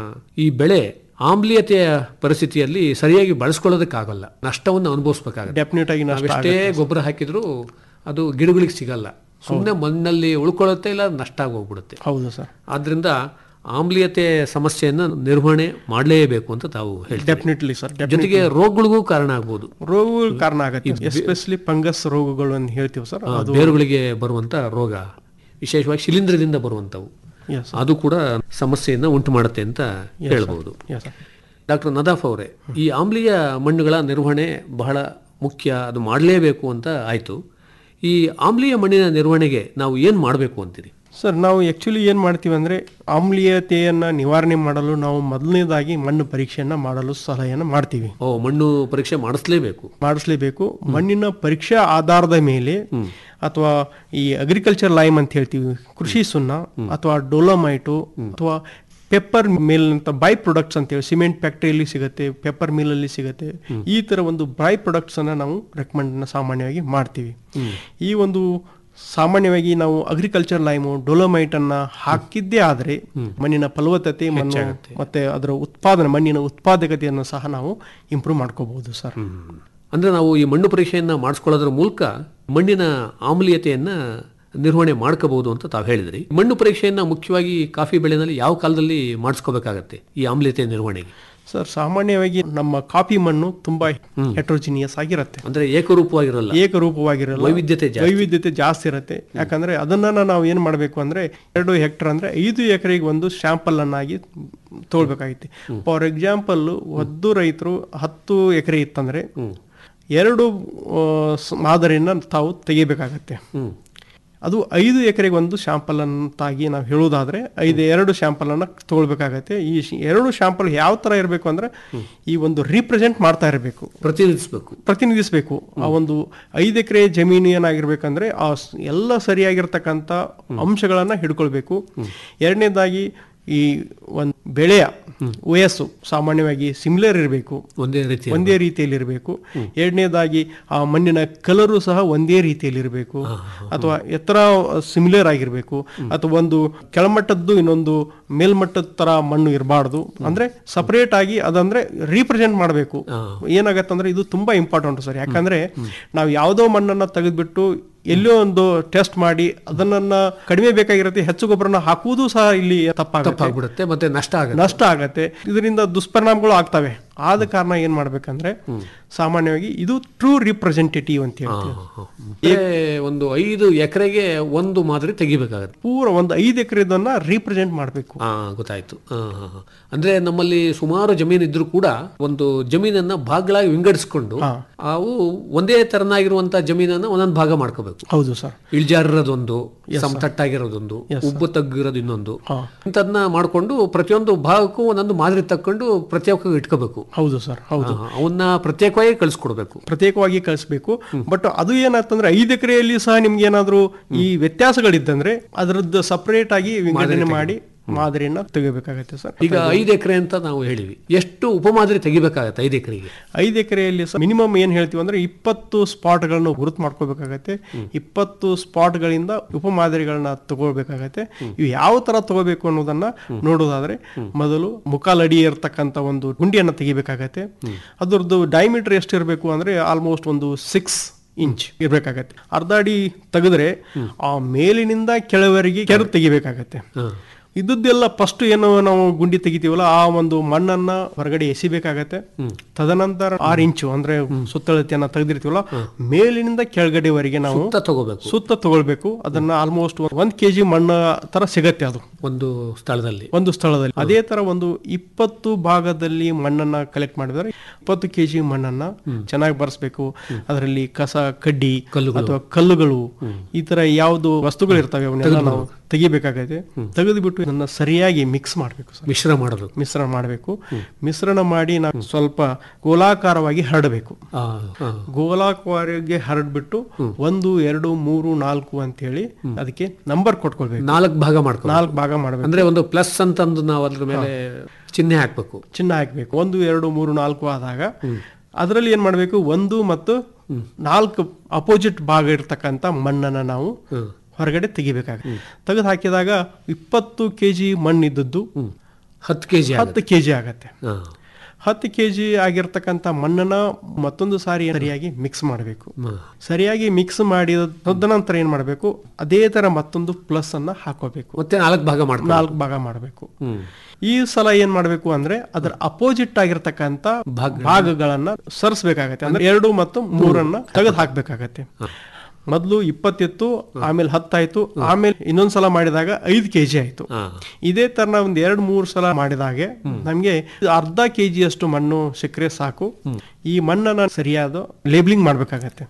ಈ ಬೆಳೆ ಆಮ್ಲೀಯತೆಯ ಪರಿಸ್ಥಿತಿಯಲ್ಲಿ ಸರಿಯಾಗಿ ಬಳಸ್ಕೊಳ್ಳೋದಕ್ಕಾಗಲ್ಲ ನಷ್ಟವನ್ನು ಅನುಭವಿಸ್ಬೇಕಾಗುತ್ತೆ ಡೆಫಿನೆಟ್ ಆಗಿ ನಷ್ಟ ನಾವೆಷ್ಟೇ ಗೊಬ್ಬರ ಹಾಕಿದ್ರು ಅದು ಗಿಡಗಳಿಗೆ ಸಿಗಲ್ಲ ಸುಮ್ಮನೆ ಮಣ್ಣಲ್ಲಿ ಉಳ್ಕೊಳ್ಳುತ್ತೆ ಇಲ್ಲ ನಷ್ಟ ಆಗಿ ಹೋಗ್ಬಿಡುತ್ತೆ ಹೌದು ಸರ್ ಆದ್ರಿಂದ ಆಮ್ಲೀಯತೆ ಸಮಸ್ಯೆಯನ್ನ ನಿರ್ವಹಣೆ ಮಾಡಲೇಬೇಕು ಅಂತ ತಾವು ಹೇಳ್ತೀವಿ ಡೆಫಿನೆಟ್ಲಿ ಸರ್ ಜೊತೆಗೆ ರೋಗಗಳಿಗೂ ಕಾರಣ ಆಗ್ಬೋದು ರೋಗಗಳು ಕಾರಣ ಆಗುತ್ತೆ ಎಸ್ಪೆಷಲಿ ಫಂಗಸ್ ರೋಗಗಳು ಅಂತ ಹೇಳ್ತೀವಿ ಸರ್ ಆ, ಅದು ಬೇರುಗಳಿಗೆ ಬರುವಂತ ರೋಗ ವಿಶೇಷವಾಗಿ ಶಿಲೀಂಧ್ರದಿಂದ ಬರುವಂತವು Yes, ಅದು ಕೂಡ ಸಮಸ್ಯೆಯನ್ನ ಉಂಟು ಮಾಡುತ್ತೆ ಅಂತ ಹೇಳ್ಬಹುದು Yes, sir. ಡಾಕ್ಟರ್ ನದಾಫ್ ಅವರೇ ಈ ಆಮ್ಲೀಯ ಮಣ್ಣುಗಳ ನಿರ್ವಹಣೆ ಬಹಳ ಮುಖ್ಯ ಅದು ಮಾಡಲೇಬೇಕು ಅಂತ ಆಯ್ತು ಈ ಆಮ್ಲೀಯ ಮಣ್ಣಿನ ನಿರ್ವಹಣೆಗೆ ನಾವು ಏನ್ ಮಾಡಬೇಕು ಅಂತೀರಿ ಸರ್ ನಾವು ಆ್ಯಕ್ಚುಲಿ ಏನು ಮಾಡ್ತೀವಿ ಅಂದರೆ ಆಮ್ಲೀಯತೆಯನ್ನು ನಿವಾರಣೆ ಮಾಡಲು ನಾವು ಮೊದಲನೇದಾಗಿ ಮಣ್ಣು ಪರೀಕ್ಷೆಯನ್ನು ಮಾಡಲು ಸಲಹೆಯನ್ನು ಮಾಡ್ತೀವಿ ಓ ಮಣ್ಣು ಪರೀಕ್ಷೆ ಮಾಡಿಸ್ಲೇಬೇಕು ಮಾಡಿಸ್ಲೇಬೇಕು ಮಣ್ಣಿನ ಪರೀಕ್ಷಾ ಆಧಾರದ ಮೇಲೆ ಅಥವಾ ಈ ಅಗ್ರಿಕಲ್ಚರ್ ಲೈಮ್ ಅಂತ ಹೇಳ್ತೀವಿ ಕೃಷಿ ಸುಣ್ಣ ಅಥವಾ ಡೋಲೋಮೈಟು ಅಥವಾ ಪೆಪ್ಪರ್ ಮಿಲ್ ಅಂತ ಬೈ ಪ್ರೊಡಕ್ಟ್ಸ್ ಅಂತೇಳಿ ಸಿಮೆಂಟ್ ಫ್ಯಾಕ್ಟರಿಯಲ್ಲಿ ಸಿಗುತ್ತೆ ಪೆಪ್ಪರ್ ಮಿಲ್ಲಲ್ಲಿ ಸಿಗುತ್ತೆ ಈ ಥರ ಒಂದು ಬೈ ಪ್ರೊಡಕ್ಟ್ಸ್ ಅನ್ನ ನಾವು ರೆಕಮೆಂಡ್ ಸಾಮಾನ್ಯವಾಗಿ ಮಾಡ್ತೀವಿ ಈ ಒಂದು ಸಾಮಾನ್ಯವಾಗಿ ನಾವು ಅಗ್ರಿಕಲ್ಚರ್ ಲೈಮು ಡೊಲೋಮೈಟ್ ಅನ್ನ ಹಾಕಿದ್ದೇ ಆದರೆ ಮಣ್ಣಿನ ಫಲವತ್ತತೆ ಮಣ್ಣು ಮತ್ತೆ ಅದರ ಉತ್ಪಾದನೆ ಮಣ್ಣಿನ ಉತ್ಪಾದಕತೆಯನ್ನು ಸಹ ನಾವು ಇಂಪ್ರೂವ್ ಮಾಡ್ಕೋಬಹುದು ಸರ್ ಅಂದ್ರೆ ನಾವು ಈ ಮಣ್ಣು ಪರೀಕ್ಷೆಯನ್ನ ಮಾಡಿಸ್ಕೊಳ್ಳೋದ್ರ ಮೂಲಕ ಮಣ್ಣಿನ ಆಮ್ಲೀಯತೆಯನ್ನ ನಿರ್ವಹಣೆ ಮಾಡ್ಕೋಬಹುದು ಅಂತ ತಾವು ಹೇಳಿದ್ರಿ ಮಣ್ಣು ಪರೀಕ್ಷೆಯನ್ನ ಮುಖ್ಯವಾಗಿ ಕಾಫಿ ಬೆಳೆನಲ್ಲಿ ಯಾವ ಕಾಲದಲ್ಲಿ ಮಾಡಿಸ್ಕೋಬೇಕಾಗತ್ತೆ ಈ ಆಮ್ಲೀಯತೆ ನಿರ್ವಹಣೆಗೆ ಸರ್ ಸಾಮಾನ್ಯವಾಗಿ ನಮ್ಮ ಕಾಫಿ ಮಣ್ಣು ತುಂಬಾ ಹೆಟ್ರೋಜಿನಿಯಸ್ ಆಗಿರುತ್ತೆ ಅಂದ್ರೆ ಏಕರೂಪವಾಗಿರಲ್ಲ ಏಕರೂಪವಾಗಿರಲ್ಲ ವೈವಿಧ್ಯತೆ ಜಾಸ್ತಿ. ವೈವಿಧ್ಯತೆ ಜಾಸ್ತಿ ಇರುತ್ತೆ ಯಾಕಂದ್ರೆ ಅದನ್ನ ನಾವು ಏನ್ ಮಾಡಬೇಕು ಅಂದ್ರೆ ಎರಡು ಹೆಕ್ಟರ್ ಅಂದ್ರೆ ಐದು ಎಕರೆಗೆ ಒಂದು ಶಾಂಪಲ್ ಅನ್ನಾಗಿ ತಗೊಳ್ಬೇಕಾಗಿತ್ತು ಫಾರ್ ಎಕ್ಸಾಂಪಲ್ ಒಂದು ರೈತರು ಹತ್ತು ಎಕರೆ ಇತ್ತಂದ್ರೆ ಎರಡು ಆ, ಸ- ಮಾದರಿಯನ್ನ ತಾವು ತೆಗಿಬೇಕಾಗತ್ತೆ ಅದು ಐದು ಎಕರೆಗೆ ಒಂದು ಶಾಂಪಲ್ ಅಂತಾಗಿ ನಾವು ಹೇಳೋದಾದ್ರೆ ಐದು ಎರಡು ಶಾಂಪಲ್ ಅನ್ನ ತಗೊಳ್ಬೇಕಾಗತ್ತೆ ಈ ಶ್- ಎರಡು ಶಾಂಪಲ್ ಯಾವ ತರ ಇರಬೇಕು ಅಂದ್ರೆ ಈ ಒಂದು ರೀಪ್ರೆಸೆಂಟ್ ಮಾಡ್ತಾ ಇರಬೇಕು ಪ್ರತಿನಿಧಿಸಬೇಕು ಪ್ರತಿನಿಧಿಸಬೇಕು ಆ ಒಂದು ಐದು ಎಕರೆ ಜಮೀನು ಏನಾಗಿರ್ಬೇಕಂದ್ರೆ ಆ ಸ್- ಎಲ್ಲ ಸರಿಯಾಗಿರ್ತಕ್ಕಂಥ ಅಂಶಗಳನ್ನ ಹಿಡ್ಕೊಳ್ಬೇಕು ಎರಡನೇದಾಗಿ ಈ ಒಂದು ಬೆಳೆಯ ವಯಸ್ಸು ಸಾಮಾನ್ಯವಾಗಿ ಸಿಮಿಲರ್ ಇರಬೇಕು ಒಂದೇ ರೀತಿ ಒಂದೇ ರೀತಿಯಲ್ಲಿ ಇರಬೇಕು ಎರಡನೇದಾಗಿ ಆ ಮಣ್ಣಿನ ಕಲರು ಸಹ ಒಂದೇ ರೀತಿಯಲ್ಲಿ ಇರಬೇಕು ಅಥವಾ ಎತ್ತರ ಸಿಮಿಲರ್ ಆಗಿರಬೇಕು ಅಥವಾ ಒಂದು ಕೆಳಮಟ್ಟದ್ದು ಇನ್ನೊಂದು ಮೇಲ್ಮಟ್ಟದ ತರ ಮಣ್ಣು ಇರಬಾರ್ದು ಅಂದ್ರೆ ಸಪರೇಟ್ ಆಗಿ ಅದಂದ್ರೆ ರೀಪ್ರೆಸೆಂಟ್ ಮಾಡಬೇಕು ಏನಾಗತ್ತಂದ್ರೆ ಇದು ತುಂಬಾ ಇಂಪಾರ್ಟೆಂಟ್ ಸರ್ ಯಾಕಂದ್ರೆ ನಾವು ಯಾವುದೋ ಮಣ್ಣನ್ನ ತೆಗೆದ್ಬಿಟ್ಟು ಎಲ್ಲೋ ಒಂದು ಟೆಸ್ಟ್ ಮಾಡಿ ಅದನ್ನ ಕಡಿಮೆ ಬೇಕಾಗಿರುತ್ತೆ ಹೆಚ್ಚು ಗೊಬ್ಬರನ ಹಾಕುವುದು ಸಹ ಇಲ್ಲಿ ತಪ್ಪಾಗುತ್ತೆ ತಪ್ಪಾಗ್ಬಿಡುತ್ತೆ ಮತ್ತೆ ನಷ್ಟ ಆಗುತ್ತೆ ನಷ್ಟ ಆಗತ್ತೆ ಇದರಿಂದ ದುಷ್ಪರಿಣಾಮಗಳು ಆಗ್ತವೆ ಆದ ಕಾರಣ ಏನ್ ಮಾಡ್ಬೇಕಂದ್ರೆ ಸಾಮಾನ್ಯವಾಗಿ ಇದು ಟ್ರೂ ರಿಪ್ರೆಸೆಂಟೇಟಿವ್ ಅಂತ ಹೇಳ್ತೀವಿ ಅಂದ್ರೆ ಒಂದು ಐದು ಎಕರೆಗೆ ಒಂದು ಮಾದರಿ ತೆಗಿಬೇಕಾಗತ್ತೆ ಪೂರ ಒಂದು ಐದು ಎಕರೆದನ್ನ ರೀಪ್ರೆಸೆಂಟ್ ಮಾಡಬೇಕು ಆ ಗೊತ್ತಾಯ್ತು ಆ, ಹಾ, ಹಾ. ಅಂದ್ರೆ ನಮ್ಮಲ್ಲಿ ಸುಮಾರು ಜಮೀನು ಇದ್ರೂ ಕೂಡ ಒಂದು ಜಮೀನನ್ನ ಭಾಗಗಳಾಗಿ ವಿಂಗಡಿಸ್ಕೊಂಡು ಅವು ಒಂದೇ ತರನಾಗಿರುವಂತ ಜಮೀನನ್ನ ಒಂದೊಂದು ಭಾಗ ಮಾಡ್ಕೋಬೇಕು ಹೌದು ಸರ್ ಇಳಿಜಾರಿರೋದೊಂದು ಸಮತಟ್ಟಾಗಿರೋದೊಂದು ಉಬ್ಬು ತಗ್ಗಿರೋದು ಇನ್ನೊಂದು ಇಂಥದ್ನ ಮಾಡ್ಕೊಂಡು ಪ್ರತಿಯೊಂದು ಭಾಗಕ್ಕೂ ಒಂದೊಂದು ಮಾದರಿ ತಕ್ಕೊಂಡು ಪ್ರತ್ಯೇಕವಾಗಿ ಇಟ್ಕೋಬೇಕು ಹೌದು ಸರ್ ಹೌದು ಆ, ಅವನ್ನ ಪ್ರತ್ಯೇಕವಾಗಿ ಕಳಿಸ್ಕೊಡ್ಬೇಕು ಪ್ರತ್ಯೇಕವಾಗಿ ಕಳಿಸ್ಬೇಕು ಬಟ್ ಅದು ಏನಾಗ್ತಂದ್ರೆ ಐದು ಎಕರೆಯಲ್ಲಿ ಸಹ ನಿಮ್ಗೆ ಏನಾದ್ರು ಈ ವ್ಯತ್ಯಾಸಗಳಿದ್ದಂದ್ರೆ ಅದರದ್ದು ಸಪರೇಟ್ ಆಗಿ ವಿಂಗಡಣೆ ಮಾಡಿ ಮಾದರಿಯನ್ನ ತೆಗಿಬೇಕಾಗತ್ತೆ ಸರ್ ಈಗ ಐದು ಎಕರೆ ಅಂತ ನಾವು ಹೇಳಿವಿ ಎಷ್ಟು ಉಪಮಾದರಿ ತೆಗಿಬೇಕಾಗತ್ತೆ ಐದು ಎಕರೆಗೆ ಐದು ಎಕರೆಯಲ್ಲಿ ಮಿನಿಮಮ್ ಏನ್ ಹೇಳ್ತೀವಿ ಅಂದ್ರೆ ಇಪ್ಪತ್ತು ಸ್ಪಾಟ್ಗಳನ್ನು ಗುರುತು ಮಾಡ್ಕೋಬೇಕಾಗತ್ತೆ ಇಪ್ಪತ್ತು ಸ್ಪಾಟ್ಗಳಿಂದ ಉಪಮಾದರಿಗಳನ್ನ ತಗೊಳ್ಬೇಕಾಗತ್ತೆ ಇವು ಯಾವ ತರ ತಗೋಬೇಕು ಅನ್ನೋದನ್ನ ನೋಡೋದಾದ್ರೆ ಮೊದಲು ಮುಖಾಲಡಿ ಇರತಕ್ಕಂತ ಒಂದು ಗುಂಡಿಯನ್ನ ತೆಗಿಬೇಕಾಗತ್ತೆ ಅದರದ್ದು ಡೈಮೀಟರ್ ಎಷ್ಟು ಇರಬೇಕು ಅಂದ್ರೆ ಆಲ್ಮೋಸ್ಟ್ ಒಂದು ಸಿಕ್ಸ್ ಇಂಚ್ ಇರ್ಬೇಕಾಗತ್ತೆ ಅರ್ಧ ಅಡಿ ತೆಗೆದ್ರೆ ಆ ಮೇಲಿನಿಂದ ಕೆಳವರೆಗೆ ಕೆರೆ ತೆಗಿಬೇಕಾಗತ್ತೆ ಇದ್ದದ್ದೆಲ್ಲ ಫಸ್ಟ್ ಏನು ನಾವು ಗುಂಡಿ ತೆಗಿತೀವಲ್ಲ ಆ ಒಂದು ಮಣ್ಣನ್ನ ಹೊರಗಡೆ ಎಸಿಬೇಕಾಗತ್ತೆ ತದನಂತರ ಆರು ಇಂಚು ಅಂದ್ರೆ ಸುತ್ತಳತೆಯನ್ನ ತೆಗೆದಿರ್ತೀವಲ್ಲ ಮೇಲಿನಿಂದ ಕೆಳಗಡೆವರೆಗೆ ನಾವು ಸುತ್ತ ತಗೋಬೇಕು ಸುತ್ತ ತಗೊಳ್ಬೇಕು ಅದನ್ನ ಆಲ್ಮೋಸ್ಟ್ ಒಂದ್ ಕೆಜಿ ಮಣ್ಣ ತರ ಸಿಗತ್ತೆ ಅದು ಒಂದು ಸ್ಥಳದಲ್ಲಿ ಒಂದು ಸ್ಥಳದಲ್ಲಿ ಅದೇ ತರ ಒಂದು ಇಪ್ಪತ್ತು ಭಾಗದಲ್ಲಿ ಮಣ್ಣನ್ನ ಕಲೆಕ್ಟ್ ಮಾಡಿದ್ರೆ ಇಪ್ಪತ್ತು ಕೆಜಿ ಮಣ್ಣನ್ನ ಚೆನ್ನಾಗಿ ಬರ್ಸ್ಬೇಕು ಅದರಲ್ಲಿ ಕಸ ಕಡ್ಡಿ ಅಥವಾ ಕಲ್ಲುಗಳು ಈ ತರ ಯಾವ್ದು ವಸ್ತುಗಳು ಇರ್ತವೆ ಅವನ್ನೆಲ್ಲ ನಾವು ತೆಗಿಬೇಕಾಗತ್ತೆ ತೆಗೆದುಬಿಟ್ಟು ಇದನ್ನ ಸರಿಯಾಗಿ ಮಿಕ್ಸ್ ಮಾಡಬೇಕು ಸರ್ ಮಿಶ್ರ ಮಾಡಬೇಕು ಮಿಶ್ರಣ ಮಾಡಬೇಕು ಮಿಶ್ರಣ ಮಾಡಿ ನಾವು ಸ್ವಲ್ಪ ಗೋಲಾಕಾರವಾಗಿ ಹರಡಬೇಕು ಆ, ಆ. ಗೋಲಾಕಾರವಾಗಿ ಹರಡ್ಬಿಟ್ಟು ಒಂದು ಎರಡು ಮೂರು ನಾಲ್ಕು ಅಂತ ಹೇಳಿ ಅದಕ್ಕೆ ನಂಬರ್ ಕೊಟ್ಕೊಳ್ಬೇಕು ನಾಲ್ಕು ಭಾಗ ಮಾಡ್ಕೊ ನಾಲ್ಕು ಭಾಗ ಮಾಡಬೇಕು ಅಂದ್ರೆ ಒಂದು ಪ್ಲಸ್ ಅಂತಂದು ನಾವು ಅದ್ರ ಮೇಲೆ ಚಿಹ್ನೆ ಹಾಕ್ಬೇಕು ಚಿನ್ನ ಹಾಕ್ಬೇಕು ಒಂದು ಎರಡು ಮೂರು ನಾಲ್ಕು ಆದಾಗ ಅದರಲ್ಲಿ ಏನ್ ಮಾಡಬೇಕು ಒಂದು ಮತ್ತು ನಾಲ್ಕು ಅಪೋಸಿಟ್ ಭಾಗ ಇರ್ತಕ್ಕಂಥ ಮಣ್ಣನ್ನ ನಾವು ಹೊರಗಡೆ ತೆಗಿಬೇಕಾಗುತ್ತೆ ತೆಗೆದು ಹಾಕಿದಾಗ ಇಪ್ಪತ್ತು ಕೆ ಜಿ ಮಣ್ಣಿದ್ದದ್ದು ಹತ್ತು ಕೆ ಜಿ ಹತ್ತು ಕೆ ಜಿ ಆಗತ್ತೆ ಹತ್ತು ಕೆ ಜಿ ಆಗಿರ್ತಕ್ಕಂಥ ಮಣ್ಣನ್ನ ಮತ್ತೊಂದು ಸಾರಿ ಸರಿಯಾಗಿ ಮಿಕ್ಸ್ ಮಾಡಬೇಕು ಸರಿಯಾಗಿ ಮಿಕ್ಸ್ ಮಾಡಿದ ತದನಂತರ ಏನ್ ಮಾಡಬೇಕು ಅದೇ ತರ ಮತ್ತೊಂದು ಪ್ಲಸ್ ಅನ್ನ ಹಾಕೋಬೇಕು ಮತ್ತೆ ನಾಲ್ಕು ಭಾಗ ಮಾಡ್ಕೊಂಡು ನಾಲ್ಕು ಭಾಗ ಮಾಡಬೇಕು ಈ ಸಲ ಏನ್ ಮಾಡಬೇಕು ಅಂದ್ರೆ ಅದರ ಅಪೋಸಿಟ್ ಆಗಿರ್ತಕ್ಕಂಥ ಭಾಗಗಳನ್ನ ಸರಿಸಬೇಕಾಗತ್ತೆ ಅಂದ್ರೆ ಎರಡು ಮತ್ತು ಮೂರನ್ನ ತೆಗೆದು ಹಾಕ್ಬೇಕಾಗತ್ತೆ ಮೊದಲು ಇಪ್ಪತ್ತಿತ್ತು ಆಮೇಲೆ ಹತ್ತಾಯ್ತು ಆಮೇಲೆ ಇನ್ನೊಂದ್ಸಲ ಮಾಡಿದಾಗ ಐದು ಕೆಜಿ ಆಯ್ತು ಇದೇ ತರ ಒಂದ್ ಎರಡ್ ಮೂರ್ ಸಲ ಮಾಡಿದಾಗೆ ನಮ್ಗೆ ಅರ್ಧ ಕೆಜಿ ಅಷ್ಟು ಮಣ್ಣು ಸಿಕ್ಕರೆ ಸಾಕು ಈ ಮಣ್ಣನ್ನ ಸರಿಯಾದ ಲೇಬ್ಲಿಂಗ್ ಮಾಡ್ಬೇಕಾಗತ್ತೆ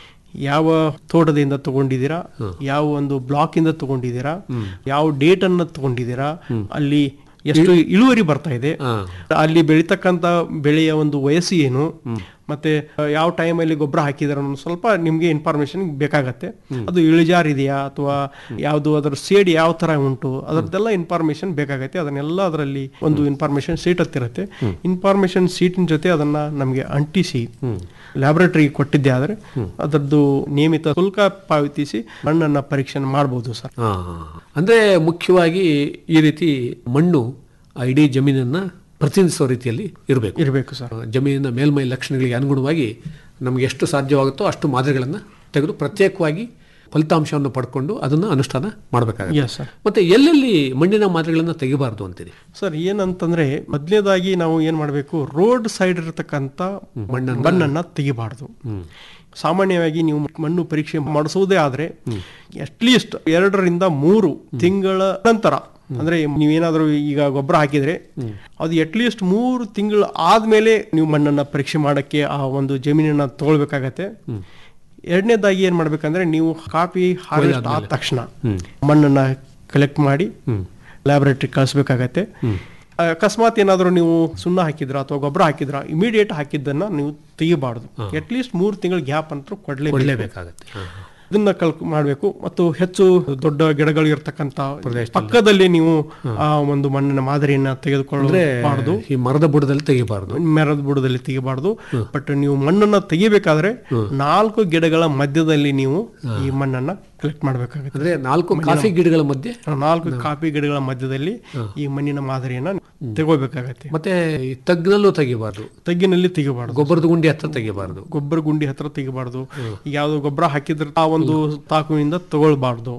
ಯಾವ ತೋಟದಿಂದ ತಗೊಂಡಿದ್ದೀರಾ ಯಾವ ಒಂದು ಬ್ಲಾಕ್ ಇಂದ ತಗೊಂಡಿದ್ದೀರಾ ಯಾವ ಡೇಟ್ ಅನ್ನ ತಗೊಂಡಿದ್ದೀರಾ ಅಲ್ಲಿ ಎಷ್ಟು ಇಳುವರಿ ಬರ್ತಾ ಇದೆ ಅಲ್ಲಿ ಬೆಳಿತಕ್ಕಂತ ಬೆಳೆಯ ಒಂದು ವಯಸ್ಸು ಏನು ಮತ್ತೆ ಯಾವ ಟೈಮಲ್ಲಿ ಗೊಬ್ಬರ ಹಾಕಿದಾರೆ ಅನ್ನೋ ಸ್ವಲ್ಪ ನಿಮ್ಗೆ ಇನ್ಫಾರ್ಮೇಶನ್ ಬೇಕಾಗತ್ತೆ ಅದು ಇಳಿಜಾರ್ ಇದೆಯಾ ಅಥವಾ ಯಾವುದು ಅದರ ಸೇಡ್ ಯಾವ ತರ ಉಂಟು ಅದರದ್ದೆಲ್ಲ ಇನ್ಫಾರ್ಮೇಶನ್ ಬೇಕಾಗತ್ತೆ ಅದನ್ನೆಲ್ಲ ಅದರಲ್ಲಿ ಒಂದು ಇನ್ಫಾರ್ಮೇಶನ್ ಶೀಟ್ ಹತ್ತಿರತ್ತೆ ಇನ್ಫಾರ್ಮೇಶನ್ ಶೀಟಿನ ಜೊತೆ ಅದನ್ನ ನಮಗೆ ಅಂಟಿಸಿ ಲ್ಯಾಬೊರೇಟರಿ ಕೊಟ್ಟಿದ್ದೆ ಆದ್ರೆ ಅದರದ್ದು ನಿಯಮಿತ ಶುಲ್ಕ ಪಾವತಿಸಿ ಮಣ್ಣನ್ನ ಪರೀಕ್ಷೆ ಮಾಡಬಹುದು ಸರ್ ಹಾ, ಹಾ. ಅಂದ್ರೆ ಮುಖ್ಯವಾಗಿ ಈ ರೀತಿ ಮಣ್ಣು ಆ ಇಡೀ ಜಮೀನನ್ನ ಪ್ರತಿನಿಧಿಸೋ ರೀತಿಯಲ್ಲಿ ಇರಬೇಕು ಇರಬೇಕು ಸರ್ ಜಮೀನಿನ ಮೇಲ್ಮೈ ಲಕ್ಷಣಗಳಿಗೆ ಅನುಗುಣವಾಗಿ ನಮಗೆ ಎಷ್ಟು ಸಾಧ್ಯವಾಗುತ್ತೋ ಅಷ್ಟು ಮಾದರಿಗಳನ್ನು ತೆಗೆದು ಪ್ರತ್ಯೇಕವಾಗಿ ಫಲಿತಾಂಶವನ್ನು ಪಡ್ಕೊಂಡು ಅದನ್ನು ಅನುಷ್ಠಾನ ಮಾಡಬೇಕಾಗುತ್ತೆ Yes, sir. ಮತ್ತೆ ಎಲ್ಲೆಲ್ಲಿ ಮಣ್ಣಿನ ಮಾದರಿಗಳನ್ನು ತೆಗಿಬಾರ್ದು ಅಂತೀರಿ ಸರ್ ಏನಂತಂದ್ರೆ ಮೊದಲನೇದಾಗಿ ನಾವು ಏನ್ ಮಾಡಬೇಕು ರೋಡ್ ಸೈಡ್ ಇರತಕ್ಕಂತ ಮಣ್ಣನ್ನ ತೆಗಿಬಾರ್ದು ಸಾಮಾನ್ಯವಾಗಿ ನೀವು ಮಣ್ಣು ಪರೀಕ್ಷೆ ಮಾಡಿಸುವುದೇ ಆದ್ರೆ ಅಟ್ಲೀಸ್ಟ್ ಎರಡರಿಂದ ಮೂರು ತಿಂಗಳ ನಂತರ ಅಂದ್ರೆ ನೀವೇನಾದ್ರೂ ಈಗ ಗೊಬ್ಬರ ಹಾಕಿದ್ರೆ ಅದು ಅಟ್ಲೀಸ್ಟ್ ಮೂರು ತಿಂಗಳು ಆದ್ಮೇಲೆ ನೀವು ಮಣ್ಣನ್ನ ಪರೀಕ್ಷೆ ಮಾಡಕ್ಕೆ ಆ ಒಂದು ಜಮೀನನ್ನ ತಗೊಳ್ಬೇಕಾಗತ್ತೆ ಎರಡನೇದಾಗಿ ಏನ್ ಮಾಡ್ಬೇಕಂದ್ರೆ ನೀವು ಕಾಫಿ ಹಾರ್ವೆಸ್ಟ್ ಆದ ತಕ್ಷಣ ಮಣ್ಣನ್ನ ಕಲೆಕ್ಟ್ ಮಾಡಿ ಲ್ಯಾಬೊರೇಟರಿ ಕಳಿಸ್ಬೇಕಾಗತ್ತೆ ಅಕಸ್ಮಾತ್ ಏನಾದರೂ ನೀವು ಸುಣ್ಣ ಹಾಕಿದ್ರ ಅಥವಾ ಗೊಬ್ಬರ ಹಾಕಿದ್ರ ಇಮಿಡಿಯೇಟ್ ಹಾಕಿದ್ದನ್ನ ನೀವು ತೆಗಿಬಾರ್ದು ಅಟ್ಲೀಸ್ಟ್ ಮೂರು ತಿಂಗಳ ಗ್ಯಾಪ್ ಅಂತ ಕೊಡ್ಲೇಬೇಕು ಕೊಡಲೇಬೇಕಾಗತ್ತೆ ಇದನ್ನ ಕಲ್ ಮಾಡಬೇಕು ಮತ್ತು ಹೆಚ್ಚು ದೊಡ್ಡ ಗಿಡಗಳು ಇರ್ತಕ್ಕಂತ ಪಕ್ಕದಲ್ಲಿ ನೀವು ಆ ಒಂದು ಮಣ್ಣಿನ ಮಾದರಿಯನ್ನ ತೆಗೆದುಕೊಳ್ಳಬಾರ್ದು ಈ ಮರದ ಬುಡದಲ್ಲಿ ತೆಗಿಬಾರ್ದು ಮರದ ಬುಡದಲ್ಲಿ ತೆಗಿಬಾರ್ದು ಬಟ್ ನೀವು ಮಣ್ಣನ್ನ ತೆಗಿಬೇಕಾದ್ರೆ ನಾಲ್ಕು ಗಿಡಗಳ ಮಧ್ಯದಲ್ಲಿ ನೀವು ಈ ಮಣ್ಣನ್ನ ಕಲೆಕ್ಟ್ ಮಾಡಬೇಕಾಗುತ್ತೆ ಅಂದ್ರೆ ನಾಲ್ಕು ಕಾಫಿ ಗಿಡಗಳ ಮಧ್ಯೆ ನಾಲ್ಕು ಕಾಫಿ ಗಿಡಗಳ ಮಧ್ಯದಲ್ಲಿ ಈ ಮಣ್ಣಿನ ಮಾದರಿಯನ್ನ ತಗೋಬೇಕಾಗತ್ತೆ ಮತ್ತೆ ಈ ತಗ್ಗಿನಲ್ಲೂ ತೆಗಿಬಾರ್ದು ತಗ್ಗಿನಲ್ಲಿ ತೆಗಿಬಾರ್ದು ಗೊಬ್ಬರದ ಗುಂಡಿ ಹತ್ರ ತೆಗಿಬಾರ್ದು ಗೊಬ್ಬರ ಗುಂಡಿ ಹತ್ರ ತೆಗಿಬಾರ್ದು ಈಗ ಯಾವ್ದು ಗೊಬ್ಬರ ಹಾಕಿದ್ರೆ ಆ ಒಂದು ತಾಕುವಿಂದ ತಗೊಳ್ಬಾರ್ದು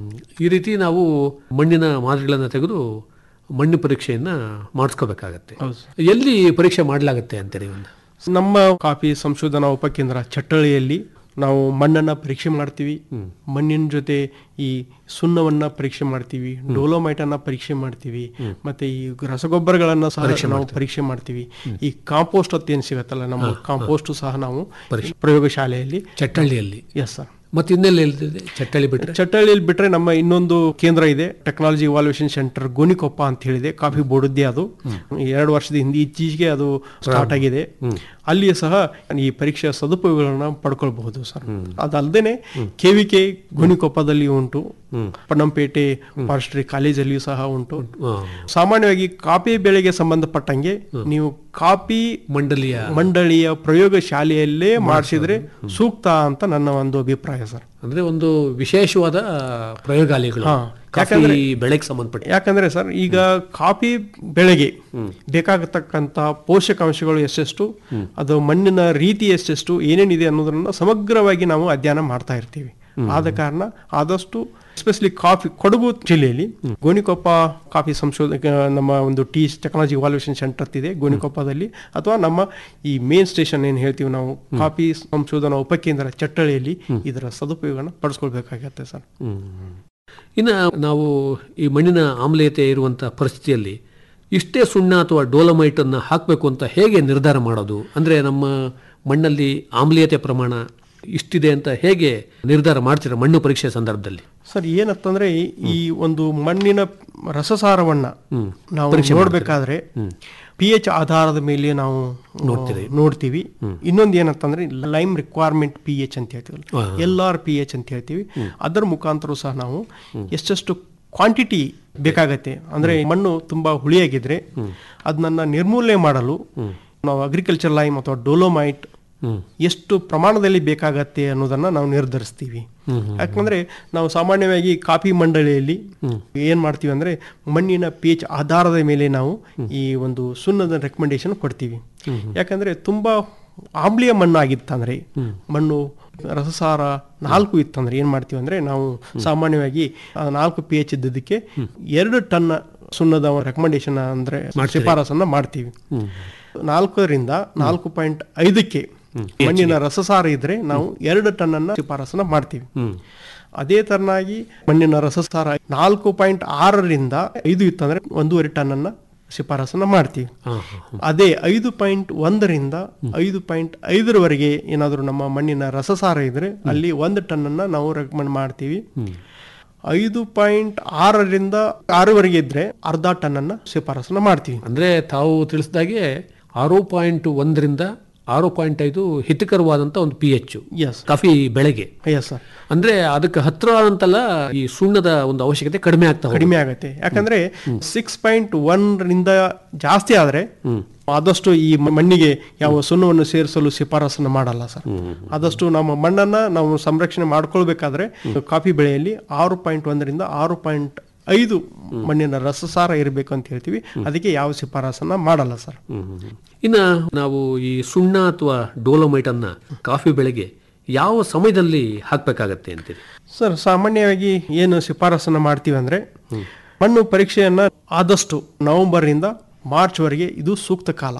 ಈ ರೀತಿ ನಾವು ಮಣ್ಣಿನ ಮಾದರಿಗಳನ್ನು ತೆಗೆದು ಮಣ್ಣು ಪರೀಕ್ಷೆಯನ್ನ ಮಾಡಿಸ್ಕೋಬೇಕಾಗತ್ತೆ ಎಲ್ಲಿ ಪರೀಕ್ಷೆ ಮಾಡಲಾಗತ್ತೆ ಅಂತೀರಿ ಒಂದು ನಮ್ಮ ಕಾಫಿ ಸಂಶೋಧನಾ ಉಪಕೇಂದ್ರ ಚಟ್ಟಳಿಯಲ್ಲಿ ನಾವು ಮಣ್ಣನ್ನ ಪರೀಕ್ಷೆ ಮಾಡ್ತೀವಿ ಮಣ್ಣಿನ ಜೊತೆ ಈ ಸುಣ್ಣವನ್ನ ಪರೀಕ್ಷೆ ಮಾಡ್ತೀವಿ ಡೋಲೋಮೈಟ್ ಅನ್ನ ಪರೀಕ್ಷೆ ಮಾಡ್ತೀವಿ ಮತ್ತೆ ಈ ರಸಗೊಬ್ಬರಗಳನ್ನ ಸಹ ನಾವು ಪರೀಕ್ಷೆ ಮಾಡ್ತೀವಿ ಈ ಕಾಂಪೋಸ್ಟ್ ಅಂತ ಏನ್ ಸಿಗತ್ತಲ್ಲ ನಮ್ಮ ಕಾಂಪೋಸ್ಟ್ ಸಹ ನಾವು ಪ್ರಯೋಗಶಾಲೆಯಲ್ಲಿ ಚಟ್ಟಳ್ಳಿಯಲ್ಲಿ ಎಸ್ ಸರ್ ಮತ್ತೆ ಇನ್ನೆಲ್ಲ ಎಲ್ಲಿದೆ ಚಟ್ಟಳ್ಳಿ ಬಿಟ್ರೆ ಚಟ್ಟಳ್ಳಿಯಲ್ಲಿ ಬಿಟ್ರೆ ನಮ್ಮ ಇನ್ನೊಂದು ಕೇಂದ್ರ ಇದೆ ಟೆಕ್ನಾಲಜಿ ಇವಾಲ್ಯೂಷನ್ ಸೆಂಟರ್ ಗೋನಿಕೊಪ್ಪ ಅಂತ ಹೇಳಿದೆ ಕಾಫಿ ಬೋರ್ಡದ್ದೇ ಅದು ಎರಡು ವರ್ಷದ ಹಿಂದೆ ಇತ್ತೀಚೆಗೆ ಅದು ಸ್ಟಾರ್ಟ್ ಆಗಿದೆ ಅಲ್ಲಿಯೂ ಸಹ ಈ ಪರೀಕ್ಷೆಯ ಸದುಪಯೋಗಗಳನ್ನ ಪಡ್ಕೊಳ್ಬಹುದು ಸರ್ ಅದಲ್ಲದೆ ಕೆವಿಕೆ ಗೋನಿಕೊಪ್ಪದಲ್ಲಿ ಉಂಟು ಪಣ್ಣಂಪೇಟೆ ಫಾರೆಸ್ಟ್ರಿ ಕಾಲೇಜಲ್ಲಿಯೂ ಸಹ ಉಂಟು ಸಾಮಾನ್ಯವಾಗಿ ಕಾಫಿ ಬೆಳೆಗೆ ಸಂಬಂಧಪಟ್ಟಂಗೆ ನೀವು ಕಾಫಿ ಮಂಡಳಿಯ ಮಂಡಳಿಯ ಪ್ರಯೋಗ ಶಾಲೆಯಲ್ಲೇ ಮಾಡಿಸಿದ್ರೆ ಸೂಕ್ತ ಅಂತ ನನ್ನ ಒಂದು ಅಭಿಪ್ರಾಯ ಸರ್ ಅಂದ್ರೆ ಒಂದು ವಿಶೇಷವಾದ ಪ್ರಯೋಗಾಲಯಗಳು ಹಾ. ಕಾಫಿ ಯಾಕಂದ್ರೆ- ಬೆಳೆಗೆ ಸಂಬಂಧಪಟ್ಟ ಯಾಕಂದ್ರೆ ಸರ್ ಈಗ ಕಾಫಿ ಬೆಳೆಗೆ ಬೇಕಾಗತಕ್ಕಂತ ಪೋಷಕಾಂಶಗಳು ಎಷ್ಟೆಷ್ಟು ಅದು ಮಣ್ಣಿನ ರೀತಿ ಎಷ್ಟೆಷ್ಟು ಏನೇನಿದೆ ಅನ್ನೋದನ್ನ ಸಮಗ್ರವಾಗಿ ನಾವು ಅಧ್ಯಯನ ಮಾಡ್ತಾ ಇರ್ತೀವಿ ಆದ ಕಾರಣ ಆದಷ್ಟು ಎಸ್ಪೆಷಲಿ ಕಾಫಿ ಕೊಡಗು ಜಿಲ್ಲೆಯಲ್ಲಿ ಗೋಣಿಕೊಪ್ಪ ಕಾಫಿ ಸಂಶೋಧಕ ನಮ್ಮ ಒಂದು ಟೀ ಟೆಕ್ನಾಲಜಿ ಇವಾಲ್ಯೂಷನ್ ಸೆಂಟರ್ ಇದೆ ಗೋಣಿಕೊಪ್ಪದಲ್ಲಿ ಅಥವಾ ನಮ್ಮ ಈ ಮೇನ್ ಸ್ಟೇಷನ್ ಏನು ಹೇಳ್ತೀವಿ ನಾವು ಕಾಫಿ ಸಂಶೋಧನಾ ಉಪಕೇಂದ್ರ ಚಟ್ಟಳಿಯಲ್ಲಿ ಇದರ ಸದುಪಯೋಗನ ಪಡಿಸ್ಕೊಳ್ಬೇಕಾಗತ್ತೆ ಸರ್ ಇನ್ನು ನಾವು ಈ ಮಣ್ಣಿನ ಆಮ್ಲೀಯತೆ ಇರುವಂಥ ಪರಿಸ್ಥಿತಿಯಲ್ಲಿ ಇಷ್ಟೇ ಸುಣ್ಣ ಅಥವಾ ಡೋಲಮೈಟ್ ಅನ್ನ ಹಾಕಬೇಕು ಅಂತ ಹೇಗೆ ನಿರ್ಧಾರ ಮಾಡೋದು ಅಂದ್ರೆ ನಮ್ಮ ಮಣ್ಣಲ್ಲಿ ಆಮ್ಲೀಯತೆ ಪ್ರಮಾಣ ಇಷ್ಟಿದೆ ಅಂತ ಹೇಗೆ ನಿರ್ಧಾರ ಮಾಡ್ತೀರಾ ಮಣ್ಣು ಪರೀಕ್ಷೆ ಸಂದರ್ಭದಲ್ಲಿ ಸರ್ ಏನಂತಂದ್ರೆ ಈ- ಈ ಒಂದು ಮಣ್ಣಿನ ರಸಸಾರವನ್ನ ನಾವು ನೋಡ್ಬೇಕಾದ್ರೆ ಪಿ ಎಚ್ ಆಧಾರದ ಮೇಲೆ ನಾವು ನೋಡ್ತೀವಿ ನೋಡ್ತೀವಿ ಇನ್ನೊಂದು ಏನಂತಂದ್ರೆ ಲೈಮ್ ರಿಕ್ವೈರ್ಮೆಂಟ್ ಪಿ ಎಚ್ ಅಂತ ಹೇಳ್ತೀವಿ ಎಲ್ ಆರ್ ಪಿ ಎಚ್ ಅಂತ ಹೇಳ್ತೀವಿ ಅದರ ಮುಖಾಂತರ ಸಹ ನಾವು ಎಷ್ಟೆಷ್ಟು ಕ್ವಾಂಟಿಟಿ ಬೇಕಾಗತ್ತೆ ಅಂದ್ರೆ ಮಣ್ಣು ತುಂಬಾ ಹುಳಿಯಾಗಿದ್ರೆ ಅದನ್ನ ನಿರ್ಮೂಲನೆ ಮಾಡಲು ನಾವು ಅಗ್ರಿಕಲ್ಚರ್ ಲೈಮ್ ಅಥವಾ ಡೋಲೋಮೈಟ್ ಎಷ್ಟು ಪ್ರಮಾಣದಲ್ಲಿ ಬೇಕಾಗತ್ತೆ ಅನ್ನೋದನ್ನ ನಾವು ನಿರ್ಧರಿಸ್ತೀವಿ ಯಾಕಂದ್ರೆ ನಾವು ಸಾಮಾನ್ಯವಾಗಿ ಕಾಫಿ ಮಂಡಳಿಯಲ್ಲಿ ಏನ್ ಮಾಡ್ತೀವಿ ಅಂದ್ರೆ ಮಣ್ಣಿನ ಪೇಚ್ ಆಧಾರದ ಮೇಲೆ ನಾವು ಈ ಒಂದು ಸುಣ್ಣದ ರೆಕಮೆಂಡೇಶನ್ ಕೊಡ್ತೀವಿ ಯಾಕಂದ್ರೆ ತುಂಬಾ ಆಮ್ಲೀಯ ಮಣ್ಣು ಆಗಿತ್ತಂದ್ರೆ ಮಣ್ಣು ರಸಸಾರ ನಾಲ್ಕು ಇತ್ತಂದ್ರೆ ಏನ್ ಮಾಡ್ತೀವಿ ಅಂದ್ರೆ ನಾವು ಸಾಮಾನ್ಯವಾಗಿ ಆ ನಾಲ್ಕು ಪಿ ಎಚ್ ಇದ್ದದಕ್ಕೆ ಎರಡು ಟನ್ ಸುಣ್ಣದ ರೆಕಮೆಂಡೇಶನ್ ಅಂದ್ರೆ ಶಿಫಾರಸನ್ನ ಮಾಡ್ತೀವಿ ನಾಲ್ಕರಿಂದ ನಾಲ್ಕು ಪಾಯಿಂಟ್ ಐದಕ್ಕೆ ಮಣ್ಣಿನ ರಸಸಾರ ಇದ್ರೆ ನಾವು ಎರಡು ಟನ್ ಅನ್ನ ಶಿಫಾರಸನ್ನ ಮಾಡ್ತೀವಿ ಅದೇ ತರನಾಗಿ ಮಣ್ಣಿನ ರಸಸಾರ ನಾಲ್ಕು ಪಾಯಿಂಟ್ ಆರರಿಂದ ಐದು ಇತ್ತಂದ್ರೆ ಒಂದೂವರೆ ಟನ್ ಅನ್ನ ಶಿಫಾರಸನ್ನ ಮಾಡ್ತೀವಿ ಅದೇ ಐದು ಪಾಯಿಂಟ್ ಒಂದರಿಂದ ಐದು ಪಾಯಿಂಟ್ ಐದರವರೆಗೆ ಏನಾದರೂ ನಮ್ಮ ಮಣ್ಣಿನ ರಸಸಾರ ಇದ್ರೆ ಅಲ್ಲಿ ಒಂದು ಟನ್ ಅನ್ನ ನಾವು ರೆಕಮೆಂಡ್ ಮಾಡ್ತೀವಿ ಐದು ಪಾಯಿಂಟ್ ಆರರಿಂದ ಆರವರೆಗೆ ಇದ್ರೆ ಅರ್ಧ ಟನ್ ಅನ್ನ ಶಿಫಾರಸನ್ನ ಮಾಡ್ತೀವಿ ಅಂದ್ರೆ ತಾವು ತಿಳಿಸಿದಾಗೆ ಆರು ಪಾಯಿಂಟ್ ಒಂದರಿಂದ ಆರು ಪಾಯಿಂಟ್ ಐದು ಹಿತಕರವಾದಂತ ಒಂದು ಪಿ ಎಚ್ ಎಸ್ ಕಾಫಿ ಬೆಳೆಗೆ ಎಸ್ ಸರ್ ಅಂದ್ರೆ ಅದಕ್ಕೆ ಹತ್ರ ಅಂತಲ್ಲ ಈ ಸುಣ್ಣದ ಒಂದು ಅವಶ್ಯಕತೆ ಕಡಿಮೆ ಆಗ್ತಾ ಹೋಗುತ್ತೆ. ಕಡಿಮೆ ಆಗುತ್ತೆ ಯಾಕಂದ್ರೆ ಸಿಕ್ಸ್ ಪಾಯಿಂಟ್ ಒನ್ ರಿಂದ ಜಾಸ್ತಿ ಆದ್ರೆ ಆದಷ್ಟು ಈ ಮ- ಮಣ್ಣಿಗೆ ಯಾವ ಸುಣ್ಣವನ್ನು ಸೇರಿಸಲು ಶಿಫಾರಸನ್ನು ಮಾಡಲ್ಲ ಸರ್ ಆದಷ್ಟು ನಮ್ಮ ಮಣ್ಣನ್ನ ನಾವು ಸಂರಕ್ಷಣೆ ಮಾಡ್ಕೊಳ್ಬೇಕಾದ್ರೆ ಕಾಫಿ ಬೆಳೆಯಲ್ಲಿ ಆರು ಪಾಯಿಂಟ್ ಒಂದರಿಂದ ಆರು ಪಾಯಿಂಟ್ ಐದು ಮಣ್ಣಿನ ರಸಸಾರ ಇರಬೇಕು ಅಂತ ಹೇಳ್ತೀವಿ ಅದಕ್ಕೆ ಯಾವ ಶಿಫಾರಸನ್ನ ಮಾಡಲ್ಲ ಸರ್ ಇನ್ನ ನಾವು ಈ ಸುಣ್ಣ ಅಥವಾ ಡೋಲೋಮೈಟ್ ಅನ್ನ ಕಾಫಿ ಬೆಳೆಗೆ ಯಾವ ಸಮಯದಲ್ಲಿ ಹಾಕ್ಬೇಕಾಗತ್ತೆ ಅಂತೀರಿ ಸರ್ ಸಾಮಾನ್ಯವಾಗಿ ಏನು ಶಿಫಾರಸನ್ನ ಮಾಡ್ತೀವಿ ಅಂದ್ರೆ ಮಣ್ಣು ಪರೀಕ್ಷೆಯನ್ನ ಆದಷ್ಟು ನವೆಂಬರ್ ಇಂದ ಮಾರ್ಚ್ ವರೆಗೆ ಇದು ಸೂಕ್ತ ಕಾಲ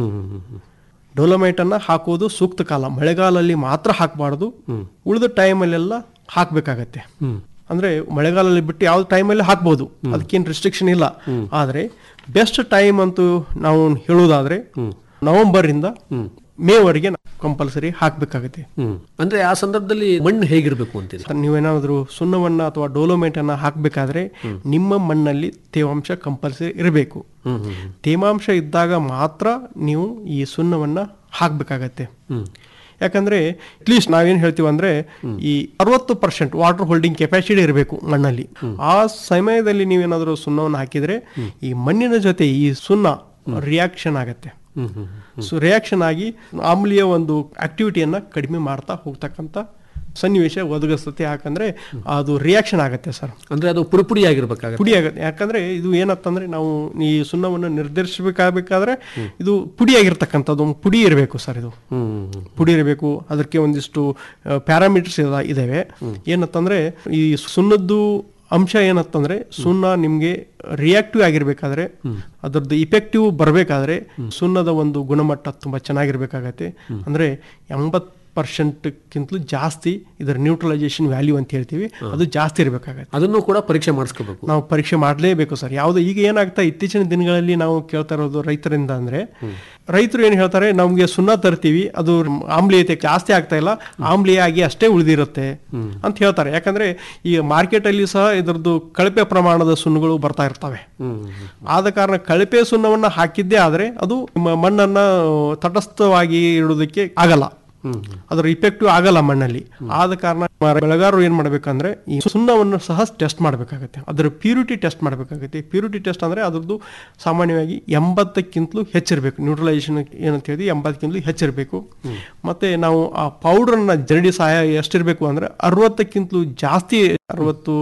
ಡೊಲೊಮೈಟ್ ಅನ್ನ ಹಾಕುವುದು ಸೂಕ್ತ ಕಾಲ ಮಳೆಗಾಲಲ್ಲಿ ಮಾತ್ರ ಹಾಕಬಾರ್ದು ಉಳಿದ ಟೈಮಲ್ಲೆಲ್ಲ ಹಾಕ್ಬೇಕಾಗತ್ತೆ ಅಂದ್ರೆ ಮಳೆಗಾಲದಲ್ಲಿ ಬಿಟ್ಟು ಯಾವ ಟೈಮಲ್ಲಿ ಹಾಕ್ಬೋದು ಅದಕ್ಕೇನು ರಿಸ್ಟ್ರಿಕ್ಷನ್ ಇಲ್ಲ ಆದ್ರೆ ಬೆಸ್ಟ್ ಟೈಮ್ ಅಂತೂ ನಾವು ಹೇಳೋದಾದ್ರೆ ನವೆಂಬರ್ ಇಂದ ಮೇ ವರೆಗೆ ಕಂಪಲ್ಸರಿ ಹಾಕ್ಬೇಕಾಗತ್ತೆ ಅಂದ್ರೆ ಆ ಸಂದರ್ಭದಲ್ಲಿ ಮಣ್ಣು ಹೇಗಿರ್ಬೇಕು ಅಂತೀರಿ ಸರ್, ನೀವೇನಾದ್ರೂ ಸುಣ್ಣವನ್ನ ಅಥವಾ ಡೋಲೋಮೈಟ್ ಅನ್ನ ಹಾಕ್ಬೇಕಾದ್ರೆ ನಿಮ್ಮ ಮಣ್ಣಲ್ಲಿ ತೇವಾಂಶ ಕಂಪಲ್ಸರಿ ಇರಬೇಕು ತೇವಾಂಶ ಇದ್ದಾಗ ಮಾತ್ರ ನೀವು ಈ ಸುಣ್ಣವನ್ನ ಹಾಕ್ಬೇಕಾಗತ್ತೆ ಯಾಕಂದ್ರೆ ಅಟ್ಲೀಸ್ಟ್ ನಾವೇನ್ ಹೇಳ್ತೀವಿ ಅಂದ್ರೆ ಈ ಅರವತ್ತು ಪರ್ಸೆಂಟ್ ವಾಟರ್ ಹೋಲ್ಡಿಂಗ್ ಕೆಪಾಸಿಟಿ ಇರಬೇಕು ಮಣ್ಣಲ್ಲಿ ಆ ಸಮಯದಲ್ಲಿ ನೀವೇನಾದ್ರೂ ಸುಣ್ಣವನ್ನು ಹಾಕಿದ್ರೆ ಈ ಮಣ್ಣಿನ ಜೊತೆ ಈ ಸುಣ್ಣ ರಿಯಾಕ್ಷನ್ ಆಗತ್ತೆ ಸೊ ರಿಯಾಕ್ಷನ್ ಆಗಿ ಆಮ್ಲೀಯ ಒಂದು ಆಕ್ಟಿವಿಟಿಯನ್ನ ಕಡಿಮೆ ಮಾಡ್ತಾ ಹೋಗ್ತಕ್ಕಂಥ ಸನ್ನಿವೇಶ ಒದಗಿಸ್ತತೆ ಯಾಕಂದ್ರೆ ಅದು ರಿಯಾಕ್ಷನ್ ಆಗತ್ತೆ ಸರ್ ಅಂದ್ರೆ ಅದು ಪುಡಿ ಪುಡಿ ಆಗಿರ್ಬೇಕಾಗತ್ತೆ ಪುಡಿ ಆಗತ್ತೆ ಯಾಕಂದ್ರೆ ಇದು ಏನತ್ತಂದ್ರೆ ನಾವು ಈ ಸುಣ್ಣವನ್ನು ನಿರ್ಧರಿಸಬೇಕಾಗಬೇಕಾದ್ರೆ ಇದು ಪುಡಿ ಆಗಿರ್ತಕ್ಕಂಥದ್ದು ಒಂದು ಪುಡಿ ಇರಬೇಕು ಸರ್ ಇದು ಪುಡಿ ಇರಬೇಕು ಅದಕ್ಕೆ ಒಂದಿಷ್ಟು ಪ್ಯಾರಾಮೀಟರ್ಸ್ ಇದಾವೆ ಏನತ್ತಂದ್ರೆ ಈ ಸುಣ್ಣದ್ದು ಅಂಶ ಏನತ್ತಂದ್ರೆ ಸುಣ್ಣ ನಿಮ್ಗೆ ರಿಯಾಕ್ಟಿವ್ ಆಗಿರ್ಬೇಕಾದ್ರೆ ಅದರದ್ದು ಇಫೆಕ್ಟಿವ್ ಬರಬೇಕಾದ್ರೆ ಸುಣ್ಣದ ಒಂದು ಗುಣಮಟ್ಟ ತುಂಬಾ ಚೆನ್ನಾಗಿರ್ಬೇಕಾಗತ್ತೆ ಅಂದ್ರೆ ಎಂಬತ್ ಪರ್ಸೆಂಟ್ಗಿಂತಲೂ ಜಾಸ್ತಿ ಇದರ ನ್ಯೂಟ್ರಲೈಸೇಷನ್ ವ್ಯಾಲ್ಯೂ ಅಂತ ಹೇಳ್ತೀವಿ ಅದು ಜಾಸ್ತಿ ಇರಬೇಕಾಗತ್ತೆ ಅದನ್ನು ಕೂಡ ಪರೀಕ್ಷೆ ಮಾಡಿಸ್ಕೋಬೇಕು ನಾವು ಪರೀಕ್ಷೆ ಮಾಡಲೇಬೇಕು ಸರ್ ಯಾವುದು ಈಗ ಏನಾಗ್ತಾ ಇತ್ತೀಚಿನ ದಿನಗಳಲ್ಲಿ ನಾವು ಕೇಳ್ತಾ ಇರೋದು ರೈತರಿಂದ ಅಂದ್ರೆ ರೈತರು ಏನು ಹೇಳ್ತಾರೆ ನಮ್ಗೆ ಸುಣ್ಣ ತರ್ತೀವಿ ಅದು ಆಮ್ಲೀಯತೆ ಜಾಸ್ತಿ ಆಗ್ತಾ ಇಲ್ಲ ಆಮ್ಲೀಯ ಆಗಿ ಅಷ್ಟೇ ಉಳಿದಿರುತ್ತೆ ಅಂತ ಹೇಳ್ತಾರೆ ಯಾಕಂದ್ರೆ ಈ ಮಾರ್ಕೆಟ್ ಅಲ್ಲಿ ಸಹ ಇದರದ್ದು ಕಳಪೆ ಪ್ರಮಾಣದ ಸುಣ್ಣಗಳು ಬರ್ತಾ ಇರ್ತವೆ ಆದ ಕಾರಣ ಕಳಪೆ ಸುಣ್ಣವನ್ನ ಹಾಕಿದ್ದೇ ಆದ್ರೆ ಅದು ಮ- ಮಣ್ಣನ್ನ ತಟಸ್ಥವಾಗಿ ಇಡೋದಕ್ಕೆ ಆಗಲ್ಲ ಅದರ ಇಫೆಕ್ಟಿವ್ ಆಗಲ್ಲ ಮಣ್ಣಲ್ಲಿ ಆದ ಕಾರಣ ಬೆಳೆಗಾರರು ಏನ್ ಮಾಡ್ಬೇಕಂದ್ರೆ ಈ ಸುಣ್ಣವನ್ನು ಸಹ ಟೆಸ್ಟ್ ಮಾಡ್ಬೇಕಾಗತ್ತೆ ಅದರ ಪ್ಯೂರಿಟಿ ಟೆಸ್ಟ್ ಮಾಡ್ಬೇಕಾಗತ್ತೆ ಪ್ಯೂರಿಟಿ ಟೆಸ್ಟ್ ಅಂದ್ರೆ ಅದ್ರದ್ದು ಸಾಮಾನ್ಯವಾಗಿ ಎಂಬತ್ತಕ್ಕಿಂತಲೂ ಹೆಚ್ಚಿರಬೇಕು ನ್ಯೂಟ್ರಲೈಸೇಷನ್ ಏನಂತ ಹೇಳಿ ಎಂಬತ್ತಕ್ಕಿಂತಲೂ ಹೆಚ್ಚಿರಬೇಕು ಮತ್ತೆ ನಾವು ಆ ಪೌಡರ್ನ ಜರಡಿ ಸಹಾಯ ಎಷ್ಟಿರ್ಬೇಕು ಅಂದ್ರೆ ಅರವತ್ತಕ್ಕಿಂತಲೂ ಜಾಸ್ತಿ ಅರವತ್ತು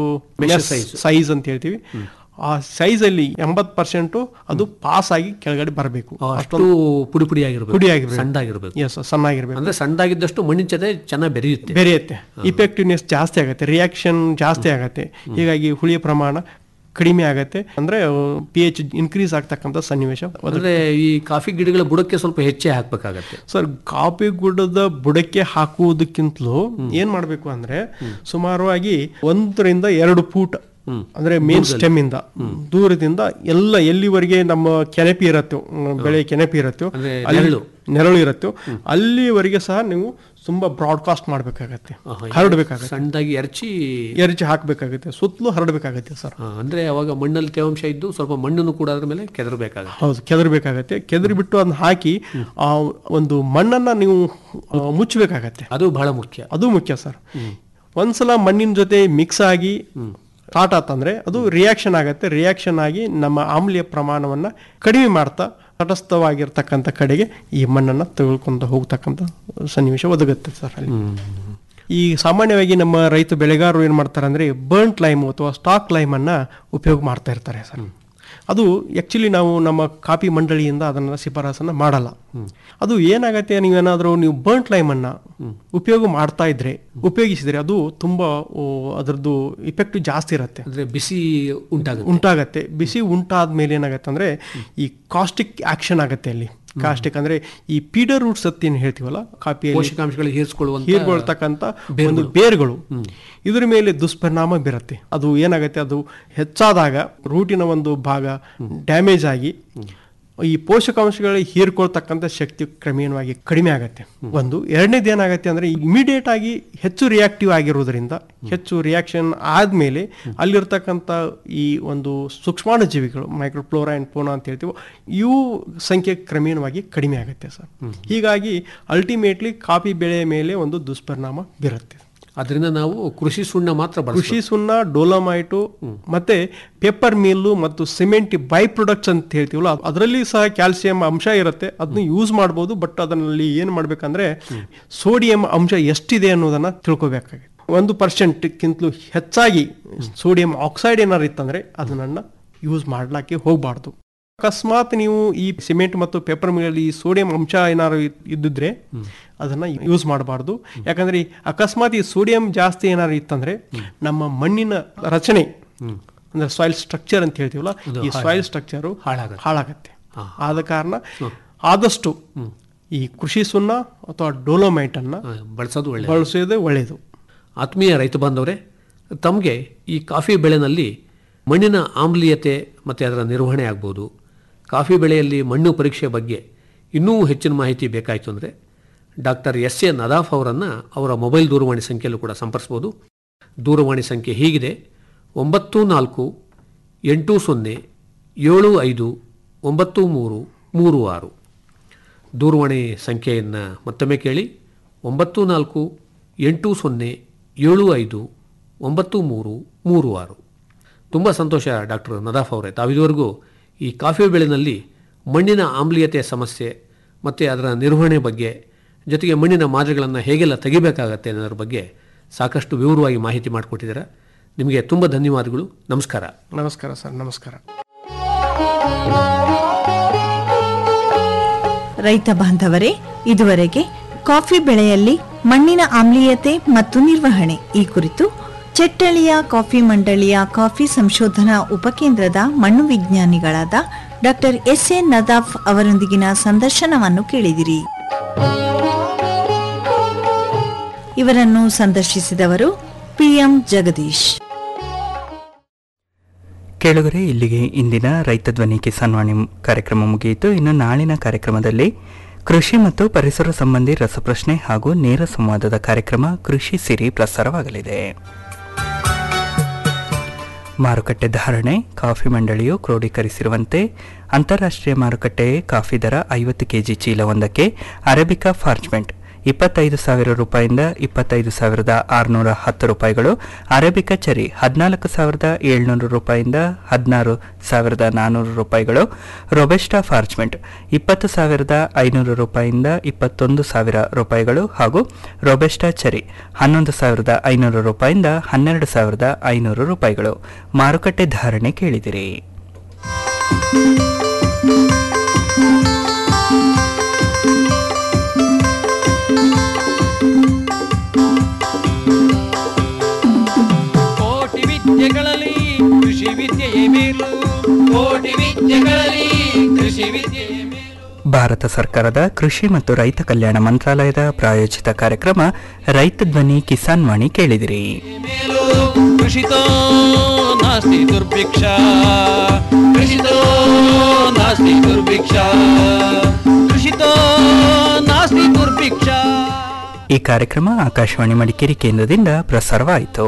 ಸೈಜ್ ಅಂತ ಹೇಳ್ತೀವಿ ಆ ಸೈಜ್ ಅಲ್ಲಿ ಎಂಬತ್ ಪರ್ಸೆಂಟ್ ಅದು ಪಾಸ್ ಆಗಿ ಕೆಳಗಡೆ ಬರಬೇಕು ಅಷ್ಟು ಪುಡಿ ಪುಡಿ ಆಗಿರ್ಬೇಕು ಪುಡಿ ಆಗಿರ್ಬೇಕು ಸಣ್ಣದಾಗಿರ್ಬೇಕು ಎಸ್ ಸಣ್ಣಾಗಿರ್ಬೇಕು ಅಂದ್ರೆ ಸಣ್ಣದಾಗಿದ್ದಷ್ಟು ಮಣ್ಣಿನ ಜೊತೆ ಚೆನ್ನಾಗಿ ಬೆರೆಯುತ್ತೆ ಬೆರೆಯುತ್ತೆ ಇಫೆಕ್ಟಿವ್ನೆಸ್ ಜಾಸ್ತಿ ಆಗುತ್ತೆ ರಿಯಾಕ್ಷನ್ ಜಾಸ್ತಿ ಆಗುತ್ತೆ ಹೀಗಾಗಿ ಹುಳಿಯ ಪ್ರಮಾಣ ಕಡಿಮೆ ಆಗತ್ತೆ ಅಂದ್ರೆ ಪಿ ಎಚ್ ಇನ್ಕ್ರೀಸ್ ಆಗ್ತಕ್ಕಂಥ ಸನ್ನಿವೇಶ ಅಂದ್ರೆ ಈ ಕಾಫಿ ಗಿಡಗಳ ಬುಡಕ್ಕೆ ಸ್ವಲ್ಪ ಹೆಚ್ಚೇ ಹಾಕ್ಬೇಕಾಗತ್ತೆ ಸರ್ ಕಾಫಿ ಗುಡ್ಡದ ಬುಡಕ್ಕೆ ಹಾಕುವುದಕ್ಕಿಂತಲೂ ಏನ್ ಮಾಡ್ಬೇಕು ಅಂದ್ರೆ ಸುಮಾರವಾಗಿ ಒಂದರಿಂದ ಎರಡು ಫೂಟ್ ಅಂದ್ರೆ ಮೇನ್ ಸ್ಟೆಮ್ ಇಂದ ದೂರದಿಂದ ಎಲ್ಲ ಎಲ್ಲಿವರೆಗೆ ನಮ್ಮ ಕೆನಪಿ ಇರತ್ತೋ ಮ್, ಬೆಳೆ ಕೆನಪಿ ಇರತ್ತೋ ಅಂದ್ರೆ ಅಲ್ಲಿ ನೆರಳು. ನೆರಳು ಇರತ್ತೋ ಅಲ್ಲಿವರೆಗೆ ಸಹ ನೀವು ತುಂಬಾ ಬ್ರಾಡ್ಕಾಸ್ಟ್ ಮಾಡ್ಬೇಕಾಗತ್ತೆ ಹರಡ್ಬೇಕಾಗತ್ತೆ ಸಣ್ಣದಾಗಿ ಎರಚಿ ಎರಚಿ ಹಾಕ್ಬೇಕಾಗತ್ತೆ ಸುತ್ತಲೂ ಹರಡ್ಬೇಕಾಗತ್ತೆ ಸರ್ ಆ, ಅಂದ್ರೆ ಅವಾಗ ಮಣ್ಣಲ್ಲಿ ತೇವಾಂಶ ಇದ್ದು ಸ್ವಲ್ಪ ಮಣ್ಣನ್ನು ಕೂಡ ಅದ್ರ ಮೇಲೆ ಕೆದರಬೇಕಾಗತ್ತೆ ಹೌದು ಕೆದರ್ಬೇಕಾಗತ್ತೆ ಕೆದರಿ ಬಿಟ್ಟು ಅದನ್ನ ಹಾಕಿ ಆ ಒಂದು ಮಣ್ಣನ್ನ ನೀವು ಆ, ಮುಚ್ಚಬೇಕಾಗತ್ತೆ ಅದು ಬಹಳ ಮುಖ್ಯ ಅದು ಮುಖ್ಯ ಸರ್ ಒಂದ್ಸಲ ಮಣ್ಣಿನ ಜೊತೆ ಮಿಕ್ಸ್ ಆಗಿ ಸ್ಟಾರ್ಟ್ ಆತಂದ್ರೆ ಅದು ರಿಯಾಕ್ಷನ್ ಆಗತ್ತೆ ರಿಯಾಕ್ಷನ್ ಆಗಿ ನಮ್ಮ ಆಮ್ಲೀಯ ಪ್ರಮಾಣವನ್ನ ಕಡಿಮೆ ಮಾಡ್ತಾ ತಟಸ್ಥವಾಗಿರ್ತಕ್ಕಂಥ ಕಡೆಗೆ ಈ ಮಣ್ಣನ್ನ ತೆಗೆದುಕೊಂಡು ಹೋಗ್ತಕ್ಕಂಥ ಸನ್ನಿವೇಶ ಒದಗುತ್ತೆ ಸರ್ ಅಲ್ಲಿ ಈ ಸಾಮಾನ್ಯವಾಗಿ ನಮ್ಮ ರೈತ ಬೆಳೆಗಾರರು ಏನು ಮಾಡ್ತಾರೆ ಅಂದರೆ ಬರ್ಂಟ್ ಲೈಮ್ ಅಥವಾ ಸ್ಟಾಕ್ ಲೈಮನ್ನು ಉಪಯೋಗ ಮಾಡ್ತಾ ಇರ್ತಾರೆ ಸರ್ ಅದು ಆ್ಯಕ್ಚುಲಿ ನಾವು ನಮ್ಮ ಕಾಪಿ ಮಂಡಳಿಯಿಂದ ಅದನ್ನು ಶಿಫಾರಸನ್ನು ಮಾಡಲ್ಲ ಅದು ಏನಾಗತ್ತೆ ನೀವೇನಾದರೂ ನೀವು ಬರ್ಂಟ್ ಲೈಮನ್ನು ಉಪಯೋಗ ಮಾಡ್ತಾ ಇದ್ರೆ ಉಪಯೋಗಿಸಿದ್ರೆ ಅದು ತುಂಬ ಓ, ಅದರದ್ದು ಇಫೆಕ್ಟ್ ಜಾಸ್ತಿ ಇರುತ್ತೆ ಅಂದ್ರೆ ಬಿಸಿ ಉಂಟಾಗುತ್ತೆ ಉಂಟಾಗತ್ತೆ ಬಿಸಿ ಉಂಟಾದ ಮೇಲೆ ಏನಾಗತ್ತೆ ಅಂದ್ರೆ ಈ ಕಾಸ್ಟಿಕ್ ಆಕ್ಷನ್ ಆಗತ್ತೆ ಅಲ್ಲಿ ಕಾಸ್ಟಿಕ್ ಅಂದ್ರೆ ಈ ಪೀಡರ್ ರೂಟ್ಸ್ ಅಂತ ಏನು ಹೇಳ್ತೀವಲ್ಲ ಕಾಪಿಯಲ್ಲಿ ಪೋಷಕಾಂಶಗಳು ಹೀರಿಸ್ಕೊಳ್ಳುವಂತ ಹೀರ್ಕೊಳ್ತಕ್ಕಂಥ ಒಂದು ಬೇರುಗಳು ಇದ್ರ ಮೇಲೆ ದುಷ್ಪರಿಣಾಮ ಬೀರುತ್ತೆ ಅದು ಏನಾಗುತ್ತೆ ಅದು ಹೆಚ್ಚಾದಾಗ ರೂಟಿನ ಒಂದು ಭಾಗ ಡ್ಯಾಮೇಜ್ ಆಗಿ ಈ ಪೋಷಕಾಂಶಗಳು ಹೀರ್ಕೊಳ್ತಕ್ಕಂಥ ಶಕ್ತಿ ಕ್ರಮೇಣವಾಗಿ ಕಡಿಮೆ ಆಗುತ್ತೆ ಒಂದು ಎರಡನೇದು ಏನಾಗುತ್ತೆ ಅಂದ್ರೆ ಇಮಿಡಿಯೇಟ್ ಆಗಿ ಹೆಚ್ಚು ರಿಯಾಕ್ಟಿವ್ ಆಗಿರೋದ್ರಿಂದ ಹೆಚ್ಚು ರಿಯಾಕ್ಷನ್ ಆದ್ಮೇಲೆ ಅಲ್ಲಿರ್ತಕ್ಕಂಥ ಈ ಒಂದು ಸೂಕ್ಷ್ಮಾಣು ಜೀವಿಗಳು ಮೈಕ್ರೋಫ್ಲೋರಾ ಅಂಡ್ ಪೋನಾ ಅಂತ ಹೇಳ್ತೀವೋ ಇವು ಸಂಖ್ಯೆ ಕ್ರಮೇಣವಾಗಿ ಕಡಿಮೆ ಆಗುತ್ತೆ ಸರ್ ಹೀಗಾಗಿ ಅಲ್ಟಿಮೇಟ್ಲಿ ಕಾಫಿ ಬೆಳೆಯ ಮೇಲೆ ಒಂದು ದುಷ್ಪರಿಣಾಮ ಬೀರುತ್ತೆ ಅದರಿಂದ ನಾವು ಕೃಷಿ ಸುಣ್ಣ ಮಾತ್ರ ಕೃಷಿ ಸುಣ್ಣ ಡೋಲಮೈಟು ಮತ್ತೆ ಪೇಪರ್ ಮಿಲ್ಲು ಮತ್ತು ಸಿಮೆಂಟ್ ಬೈ ಪ್ರೊಡಕ್ಟ್ಸ್ ಅಂತ ಹೇಳ್ತೀವಲ್ಲ ಅದರಲ್ಲಿ ಸಹ ಕ್ಯಾಲ್ಸಿಯಂ ಅಂಶ ಇರುತ್ತೆ ಅದನ್ನ ಯೂಸ್ ಮಾಡ್ಬೋದು ಬಟ್ ಅದರಲ್ಲಿ ಏನು ಮಾಡ್ಬೇಕಂದ್ರೆ ಸೋಡಿಯಂ ಅಂಶ ಎಷ್ಟಿದೆ ಅನ್ನೋದನ್ನ ತಿಳ್ಕೊಬೇಕಾಗುತ್ತೆ ಒಂದು ಪರ್ಸೆಂಟ್ಗಿಂತಲೂ ಹೆಚ್ಚಾಗಿ ಸೋಡಿಯಂ ಆಕ್ಸೈಡ್ ಏನಾರು ಇತ್ತಂದ್ರೆ ಅದನ್ನ ಯೂಸ್ ಮಾಡ್ಲಿಕ್ಕೆ ಹೋಗಬಾರ್ದು ಅಕಸ್ಮಾತ್ ನೀವು ಈ ಸಿಮೆಂಟ್ ಮತ್ತು ಪೇಪರ್ ಮಿಲಲ್ಲಿ ಈ ಸೋಡಿಯಂ ಅಂಶ ಏನಾದ್ರು ಇದ್- ಇದ್ದಿದ್ರೆ ಅದನ್ನ ಯೂಸ್ ಮಾಡಬಾರ್ದು ಯಾಕಂದ್ರೆ ಈ ಅಕಸ್ಮಾತ್ ಈ ಸೋಡಿಯಂ ಜಾಸ್ತಿ ಏನಾದ್ರು ಇತ್ತಂದ್ರೆ ನಮ್ಮ ಮಣ್ಣಿನ ರಚನೆ ಅಂದ್ರೆ ಸಾಯಿಲ್ ಸ್ಟ್ರಕ್ಚರ್ ಅಂತ ಹೇಳ್ತೀವಲ್ಲ ಈ ಸಾಯಿಲ್ ಸ್ಟ್ರಕ್ಚರು ಹಾಳಾಗತ್ತೆ ಆದ ಕಾರಣ ಆದಷ್ಟು ಈ ಕೃಷಿ ಸುಣ್ಣ ಅಥವಾ ಡೋಲೋಮೈಟ್ ಅನ್ನ ಬಳಸೋದು ಒಳ್ಳೆ ಬಳಸೋದೇ ಒಳ್ಳೆಯದು ಆತ್ಮೀಯ ರೈತ ಬಾಂಧವರೇ ತಮಗೆ ಈ ಕಾಫಿ ಬೆಳೆನಲ್ಲಿ ಮಣ್ಣಿನ ಆಮ್ಲೀಯತೆ ಮತ್ತು ಅದರ ನಿರ್ವಹಣೆ ಆಗ್ಬೋದು ಕಾಫಿ ಬೆಳೆಯಲ್ಲಿ ಮಣ್ಣು ಪರೀಕ್ಷೆ ಬಗ್ಗೆ ಇನ್ನೂ ಹೆಚ್ಚಿನ ಮಾಹಿತಿ ಬೇಕಾಯಿತು ಅಂದರೆ ಡಾಕ್ಟರ್ ಎಸ್ ಎ ನದಾಫ್ ಅವರನ್ನು ಅವರ ಮೊಬೈಲ್ ದೂರವಾಣಿ ಸಂಖ್ಯೆಯಲ್ಲೂ ಕೂಡ ಸಂಪರ್ಸ್ಬೋದು ದೂರವಾಣಿ ಸಂಖ್ಯೆ ಹೀಗಿದೆ ಒಂಬತ್ತು ನಾಲ್ಕು ಎಂಟು ಸೊನ್ನೆ ಏಳು ಐದು ಒಂಬತ್ತು ಮೂರು ಮೂರು ಆರು ದೂರವಾಣಿ ಸಂಖ್ಯೆಯನ್ನು ಮತ್ತೊಮ್ಮೆ ಕೇಳಿ ಒಂಬತ್ತು ನಾಲ್ಕು ಎಂಟು ಸೊನ್ನೆ ಏಳು ಐದು ಒಂಬತ್ತು ಮೂರು ಮೂರು ಆರು ತುಂಬ ಸಂತೋಷ ಡಾಕ್ಟರ್ ನದಾಫ್ ಅವರೇ ತಾವಿದುವರೆಗೂ ಈ ಕಾಫಿ ಬೆಳೆನಲ್ಲಿ ಮಣ್ಣಿನ ಆಮ್ಲೀಯತೆಯ ಸಮಸ್ಯೆ ಮತ್ತು ಅದರ ನಿರ್ವಹಣೆ ಬಗ್ಗೆ ಜೊತೆಗೆ ಮಣ್ಣಿನ ಮಾದರಿಗಳನ್ನು ಹೇಗೆಲ್ಲ ತೆಗಿಬೇಕಾಗತ್ತೆ ಅನ್ನೋದ್ರ ಬಗ್ಗೆ ಸಾಕಷ್ಟು ವಿವರವಾಗಿ ಮಾಹಿತಿ ಮಾಡಿಕೊಟ್ಟಿದ್ದೀರಾ ನಿಮಗೆ ತುಂಬ ಧನ್ಯವಾದಗಳು ನಮಸ್ಕಾರ ನಮಸ್ಕಾರ ಸರ್ ನಮಸ್ಕಾರ ರೈತ ಬಾಂಧವರೇ ಇದುವರೆಗೆ ಕಾಫಿ ಬೆಳೆಯಲ್ಲಿ ಮಣ್ಣಿನ ಆಮ್ಲೀಯತೆ ಮತ್ತು ನಿರ್ವಹಣೆ ಈ ಕುರಿತು ಚೆಟ್ಟಳಿಯ ಕಾಫಿ ಮಂಡಳಿಯ ಕಾಫಿ ಸಂಶೋಧನಾ ಉಪಕೇಂದ್ರದ ಮಣ್ಣು ವಿಜ್ಞಾನಿಗಳಾದ ಡಾಕ್ಟರ್ ಎಸ್ ಎ ನದಾಫ್ ಅವರೊಂದಿಗಿನ ಸಂದರ್ಶನವನ್ನು ಕೇಳಿದಿರಿ ಇವರನ್ನು ಸಂದರ್ಶಿಸಿದವರು ಪಿಎಂ ಜಗದೀಶ್ ಕೇಳುಗರೆ ಇಲ್ಲಿಗೆ ಇಂದಿನ ರೈತ ಧ್ವನಿ ಕಿಸಾನ್ ವಾಣಿ ಕಾರ್ಯಕ್ರಮ ಮುಗಿಯಿತು ಇನ್ನು ನಾಳಿನ ಕಾರ್ಯಕ್ರಮದಲ್ಲಿ ಕೃಷಿ ಮತ್ತು ಪರಿಸರ ಸಂಬಂಧಿ ರಸಪ್ರಶ್ನೆ ಹಾಗೂ ನೇರ ಸಂವಾದದ ಕಾರ್ಯಕ್ರಮ ಕೃಷಿ ಸಿರಿ ಪ್ರಸಾರವಾಗಲಿದೆ ಮಾರುಕಟ್ಟೆ ಧಾರಣೆ ಕಾಫಿ ಮಂಡಳಿಯು ಕ್ರೋಢೀಕರಿಸಿರುವಂತೆ ಅಂತಾರಾಷ್ಟ್ರೀಯ ಮಾರುಕಟ್ಟೆಯೇ ಕಾಫಿ ದರ ಐವತ್ತು ಕೆಜಿ ಚೀಲವೊಂದಕ್ಕೆ ಅರೇಬಿಕಾ ಫಾರ್ಚ್ಮೆಂಟ್ ಇಪ್ಪತ್ತೈದು ಸಾವಿರ ರೂಪಾಯಿಂದ ಇಪ್ಪತ್ತೈದು ಸಾವಿರದ ಆರುನೂರ ಹತ್ತು ರೂಪಾಯಿಗಳು ಅರೇಬಿಕಾ ಚರಿ ಹದಿನಾಲ್ಕು ಸಾವಿರದ ಏಳ್ನೂರು ರೂಪಾಯಿಂದ ಹದಿನಾರು ಸಾವಿರದ ನಾನ್ನೂರು ರೂಪಾಯಿಗಳು ರೊಬೆಸ್ಟಾ ಫಾರ್ಚ್ಮೆಂಟ್ ಇಪ್ಪತ್ತು ಸಾವಿರದ ಐನೂರು ರೂಪಾಯಿಂದ ಇಪ್ಪತ್ತೊಂದು ಸಾವಿರ ರೂಪಾಯಿಗಳು ಹಾಗೂ ರೊಬೆಸ್ಟಾ ಚರಿ ಹನ್ನೊಂದು ಸಾವಿರದ ಐನೂರು ರೂಪಾಯಿಂದ ಹನ್ನೆರಡು ಸಾವಿರದ ಐನೂರು ರೂಪಾಯಿಗಳು ಮಾರುಕಟ್ಟೆ ಧಾರಣೆ ಕೇಳಿದಿರಿ ಕೋಟಿ ವಿದ್ಯೆಗಳಲ್ಲಿ ಕೃಷಿ ವಿದ್ಯೆಯೇ ಮೇಲು ಕೋಟಿ ವಿದ್ಯೆಗಳಲ್ಲಿ ಕೃಷಿ ವಿದ್ಯೆಯೇ ಮೇಲು ಭಾರತ ಸರ್ಕಾರದ ಕೃಷಿ ಮತ್ತು ರೈತ ಕಲ್ಯಾಣ ಮಂತ್ರಾಲಯದ ಪ್ರಾಯೋಜಿತ ಕಾರ್ಯಕ್ರಮ ರೈತ ಧ್ವನಿ ಕಿಸಾನ್ ವಾಣಿ ಕೇಳಿದಿರಿ ಮೇಲು ಕೃಷಿತೋ ನಾಸ್ತಿ ದುರ್ಭಿಕ್ಷ ಕೃಷಿತೋ ನಾಸ್ತಿ ದುರ್ಭಿಕ್ಷ ಕೃಷಿತೋ ನಾಸ್ತಿ ದುರ್ಭಿಕ್ಷ ಈ ಕಾರ್ಯಕ್ರಮ ಆಕಾಶವಾಣಿ ಮಡಿಕೇರಿ ಕೇಂದ್ರದಿಂದ ಪ್ರಸಾರವಾಯಿತು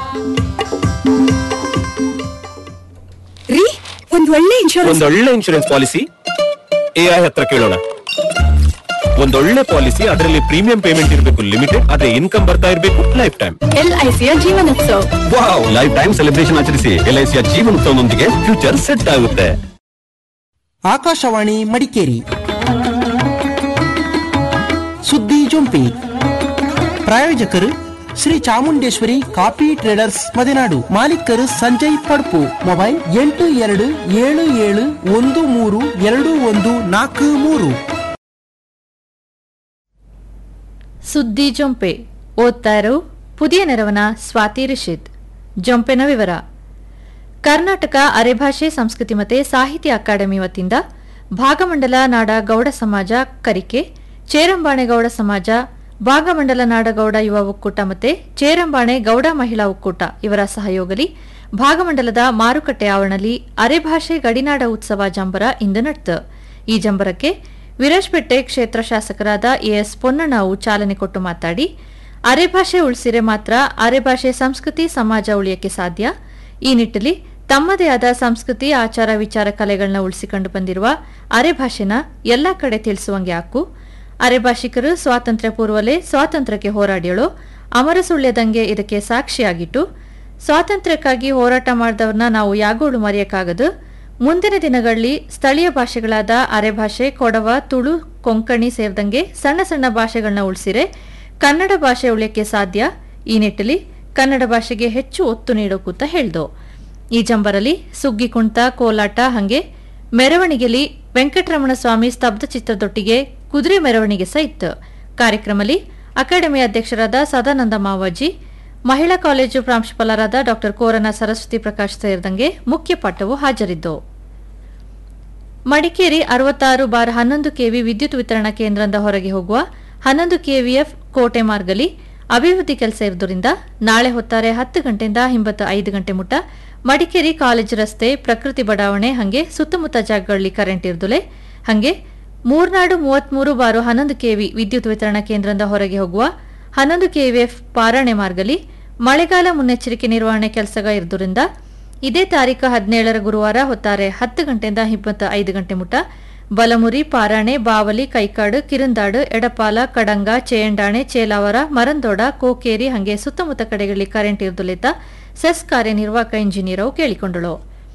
ರೀ ಒಂದ್ ಒಳ್ಳೆ ಇನ್ಶೂರೆನ್ಸ್ ಒಂದೊಳ್ಳೆ ಇನ್ಶೂರೆನ್ಸ್ ಪಾಲಿಸಿ ಎಐ ಹತ್ರ ಕೇಳೋಣ ಒಂದೊಳ್ಳೆ ಪಾಲಿಸಿ ಅದರಲ್ಲಿ ಪ್ರೀಮಿಯಂ ಪೇಮೆಂಟ್ ಇರಬೇಕು ಲಿಮಿಟೆಡ್ ಅದೇ ಇನ್ಕಮ್ ಬರ್ತಾ ಇರಬೇಕು ಲೈಫ್ ಟೈಮ್ ಎಲ್ ಐ ಸಿಯ ಜೀವನೋತ್ಸವ ವಾವ್ ಲೈಫ್ ಟೈಮ್ ಸೆಲೆಬ್ರೇಷನ್ ಆಚರಿಸಿ ಎಲ್ಐಸಿಯ ಜೀವನೋತ್ಸವದೊಂದಿಗೆ ಫ್ಯೂಚರ್ ಸೆಟ್ ಆಗುತ್ತೆ ಆಕಾಶವಾಣಿ ಮಡಿಕೇರಿ ಸುದ್ದಿ ಜೊಂಪಿ ಪ್ರಾಯೋಜಕರು ಶ್ರೀ ಚಾಮುಂಡೇಶ್ವರಿ ಕಾಫಿ ಟ್ರೇಡರ್ಸ್ ಮದೆನಾಡು ಮಾಲೀಕರು ಸಂಜಯ್ ಪಡ್ಪು ಮೊಬೈಲ್ ಎಂಟು ಎರಡು ಏಳು ಏಳು ಒಂದು ಮೂರು ಎರಡು ಒಂದು ನಾಲ್ಕು ಮೂರು ಸುದ್ದಿ ಜೊಂಪೆ ಓದ್ತಾ ಇರೋ ಪುದಿಯ ನೆರವನ ಸ್ವಾತಿ ರಿಷಿತ್ ಜೊಂಪೆನ ವಿವರ ಕರ್ನಾಟಕ ಅರೆಭಾಷೆ ಸಂಸ್ಕೃತಿ ಮತ್ತೆ ಸಾಹಿತ್ಯ ಅಕಾಡೆಮಿ ವತಿಯಿಂದ ಭಾಗಮಂಡಲ ನಾಡ ಗೌಡ ಸಮಾಜ ಕರಿಕೆ ಚೇರಂಬಾಣೆ ಗೌಡ ಸಮಾಜ ಭಾಗಮಂಡಲ ನಾಡ ಗೌಡ ಯುವ ಒಕ್ಕೂಟ ಮತ್ತೆ ಚೇರಂಬಾಣೆ ಗೌಡ ಮಹಿಳಾ ಒಕ್ಕೂಟ ಇವರ ಸಹಯೋಗಲಿ ಭಾಗಮಂಡಲದ ಮಾರುಕಟ್ಟೆ ಆವರಣದಲ್ಲಿ ಅರೆಭಾಷೆ ಗಡಿನಾಡ ಉತ್ಸವ ಜಂಬರ ಇಂದು ನಡೆದ ಈ ಜಂಬರಕ್ಕೆ ವಿರಾಜ್ಪೇಟೆ ಕ್ಷೇತ್ರ ಶಾಸಕರಾದ ಎಎಸ್ ಪೊನ್ನಣ್ಣವು ಚಾಲನೆ ಕೊಟ್ಟು ಮಾತಾಡಿ ಅರೆಭಾಷೆ ಉಳಿಸಿರೆ ಮಾತ್ರ ಅರೆಭಾಷೆ ಸಂಸ್ಕೃತಿ ಸಮಾಜ ಉಳಿಯಕ್ಕೆ ಸಾಧ್ಯ ಈ ನಿಟ್ಟಿನಲ್ಲಿ ತಮ್ಮದೇ ಆದ ಸಂಸ್ಕೃತಿ ಆಚಾರ ವಿಚಾರ ಕಲೆಗಳನ್ನ ಉಳಿಸಿಕೊಂಡು ಬಂದಿರುವ ಅರೆಭಾಷೆನ ಎಲ್ಲಾ ಕಡೆ ತಿಳಿಸುವಂಗೆ ಹಾಕು ಅರೆಭಾಷಿಕರು ಸ್ವಾತಂತ್ರ್ಯ ಪೂರ್ವಲೇ ಸ್ವಾತಂತ್ರ್ಯಕ್ಕೆ ಹೋರಾಡಿಯಳು ಅಮರ ಸುಳ್ಯದಂಗೆ ಇದಕ್ಕೆ ಸಾಕ್ಷಿಯಾಗಿಟ್ಟು ಸ್ವಾತಂತ್ರ್ಯಕ್ಕಾಗಿ ಹೋರಾಟ ಮಾಡಿದವ್ರನ್ನ ನಾವು ಯಾಗೋಳು ಮರೆಯಕ್ಕಾಗದು ಮುಂದಿನ ದಿನಗಳಲ್ಲಿ ಸ್ಥಳೀಯ ಭಾಷೆಗಳಾದ ಅರೆಭಾಷೆ ಕೊಡವ ತುಳು ಕೊಂಕಣಿ ಸೇರಿದಂಗೆ ಸಣ್ಣ ಸಣ್ಣ ಭಾಷೆಗಳನ್ನ ಉಳಿಸಿರೆ ಕನ್ನಡ ಭಾಷೆ ಉಳಿಯಕ್ಕೆ ಸಾಧ್ಯ ಈ ನಿಟ್ಟಿನಲ್ಲಿ ಕನ್ನಡ ಭಾಷೆಗೆ ಹೆಚ್ಚು ಒತ್ತು ನೀಡೋಕೂತ ಹೇಳ್ದು ಈ ಜಂಬರಲ್ಲಿ ಸುಗ್ಗಿ ಕುಣಿತ ಕೋಲಾಟ ಹಂಗೆ ಮೆರವಣಿಗೆಲಿ ವೆಂಕಟರಮಣ ಸ್ವಾಮಿ ಸ್ತಬ್ಧ ಚಿತ್ರದೊಟ್ಟಿಗೆ ಕುದುರೆ ಮೆರವಣಿಗೆ ಸಹ ಇತ್ತು ಕಾರ್ಯಕ್ರಮದಲ್ಲಿ ಅಕಾಡೆಮಿ ಅಧ್ಯಕ್ಷರಾದ ಸದಾನಂದ ಮಾವಾಜಿ ಮಹಿಳಾ ಕಾಲೇಜು ಪ್ರಾಂಶುಪಾಲರಾದ ಡಾ ಕೋರನ ಸರಸ್ವತಿ ಪ್ರಕಾಶ್ ಸೇರಿದಂಗೆ ಮುಖ್ಯ ಪಾಠವು ಹಾಜರಿದ್ದು ಮಡಿಕೇರಿ ಅರವತ್ತಾರು ಬಾರ್ ಹನ್ನೊಂದು ಕೆವಿ ವಿದ್ಯುತ್ ವಿತರಣಾ ಕೇಂದ್ರದಿಂದ ಹೊರಗೆ ಹೋಗುವ ಹನ್ನೊಂದು ಕೆವಿಎಫ್ ಕೋಟೆ ಮಾರ್ಗಲಿ ಅಭಿವೃದ್ಧಿ ಕೆಲಸ ಇರುವುದರಿಂದ ನಾಳೆ ಹೊತ್ತಾರೆ ಹತ್ತು ಗಂಟೆಯಿಂದ ಹಿಂಬತ್ತು ಐದು ಗಂಟೆ ಮುಟ್ಟ ಮಡಿಕೇರಿ ಕಾಲೇಜು ರಸ್ತೆ ಪ್ರಕೃತಿ ಬಡಾವಣೆ ಹಂಗೆ ಸುತ್ತಮುತ್ತ ಜಾಗಗಳಲ್ಲಿ ಕರೆಂಟ್ ಇರ್ದುಲೆ ಹಂಗೆ ಮೂರ್ನಾಡು ಮೂವತ್ಮೂರು ಬಾರು ಹನ್ನೊಂದು ಕೆವಿ ವಿದ್ಯುತ್ ವಿತರಣಾ ಕೇಂದ್ರದಿಂದ ಹೊರಗೆ ಹೋಗುವ ಹನ್ನೊಂದು ಕೆವಿಎಫ್ ಪಾರಾಣೆ ಮಾರ್ಗಲಿ ಮಳೆಗಾಲ ಮುನ್ನೆಚ್ಚರಿಕೆ ನಿರ್ವಹಣೆ ಕೆಲಸಗ ಇರುವುದರಿಂದ ಇದೇ ತಾರೀಕು ಹದಿನೇಳರ ಗುರುವಾರ ಹೊತ್ತಾರೆ ಹತ್ತು ಗಂಟೆಯಿಂದ ಇಪ್ಪತ್ತ ಐದು ಗಂಟೆ ಮುಟ್ಟ ಬಲಮುರಿ ಪಾರಾಣೆ ಬಾವಲಿ ಕೈಕಾಡು ಕಿರಂದಾಡು ಎಡಪಾಲ ಕಡಂಗ ಚೇಯಂಡಾಣೆ ಚೇಲಾವರ ಮರಂದೋಡ ಕೋಕೇರಿ ಹಂಗೆ ಸುತ್ತಮುತ್ತ ಕಡೆಗಳಲ್ಲಿ ಕರೆಂಟ್ ಇರುವುದಿಲ್ಲ ಸೆಸ್ ಕಾರ್ಯನಿರ್ವಾಹಕ ಇಂಜಿನಿಯರ್ ಕೇಳಿಕೊಂಡಳು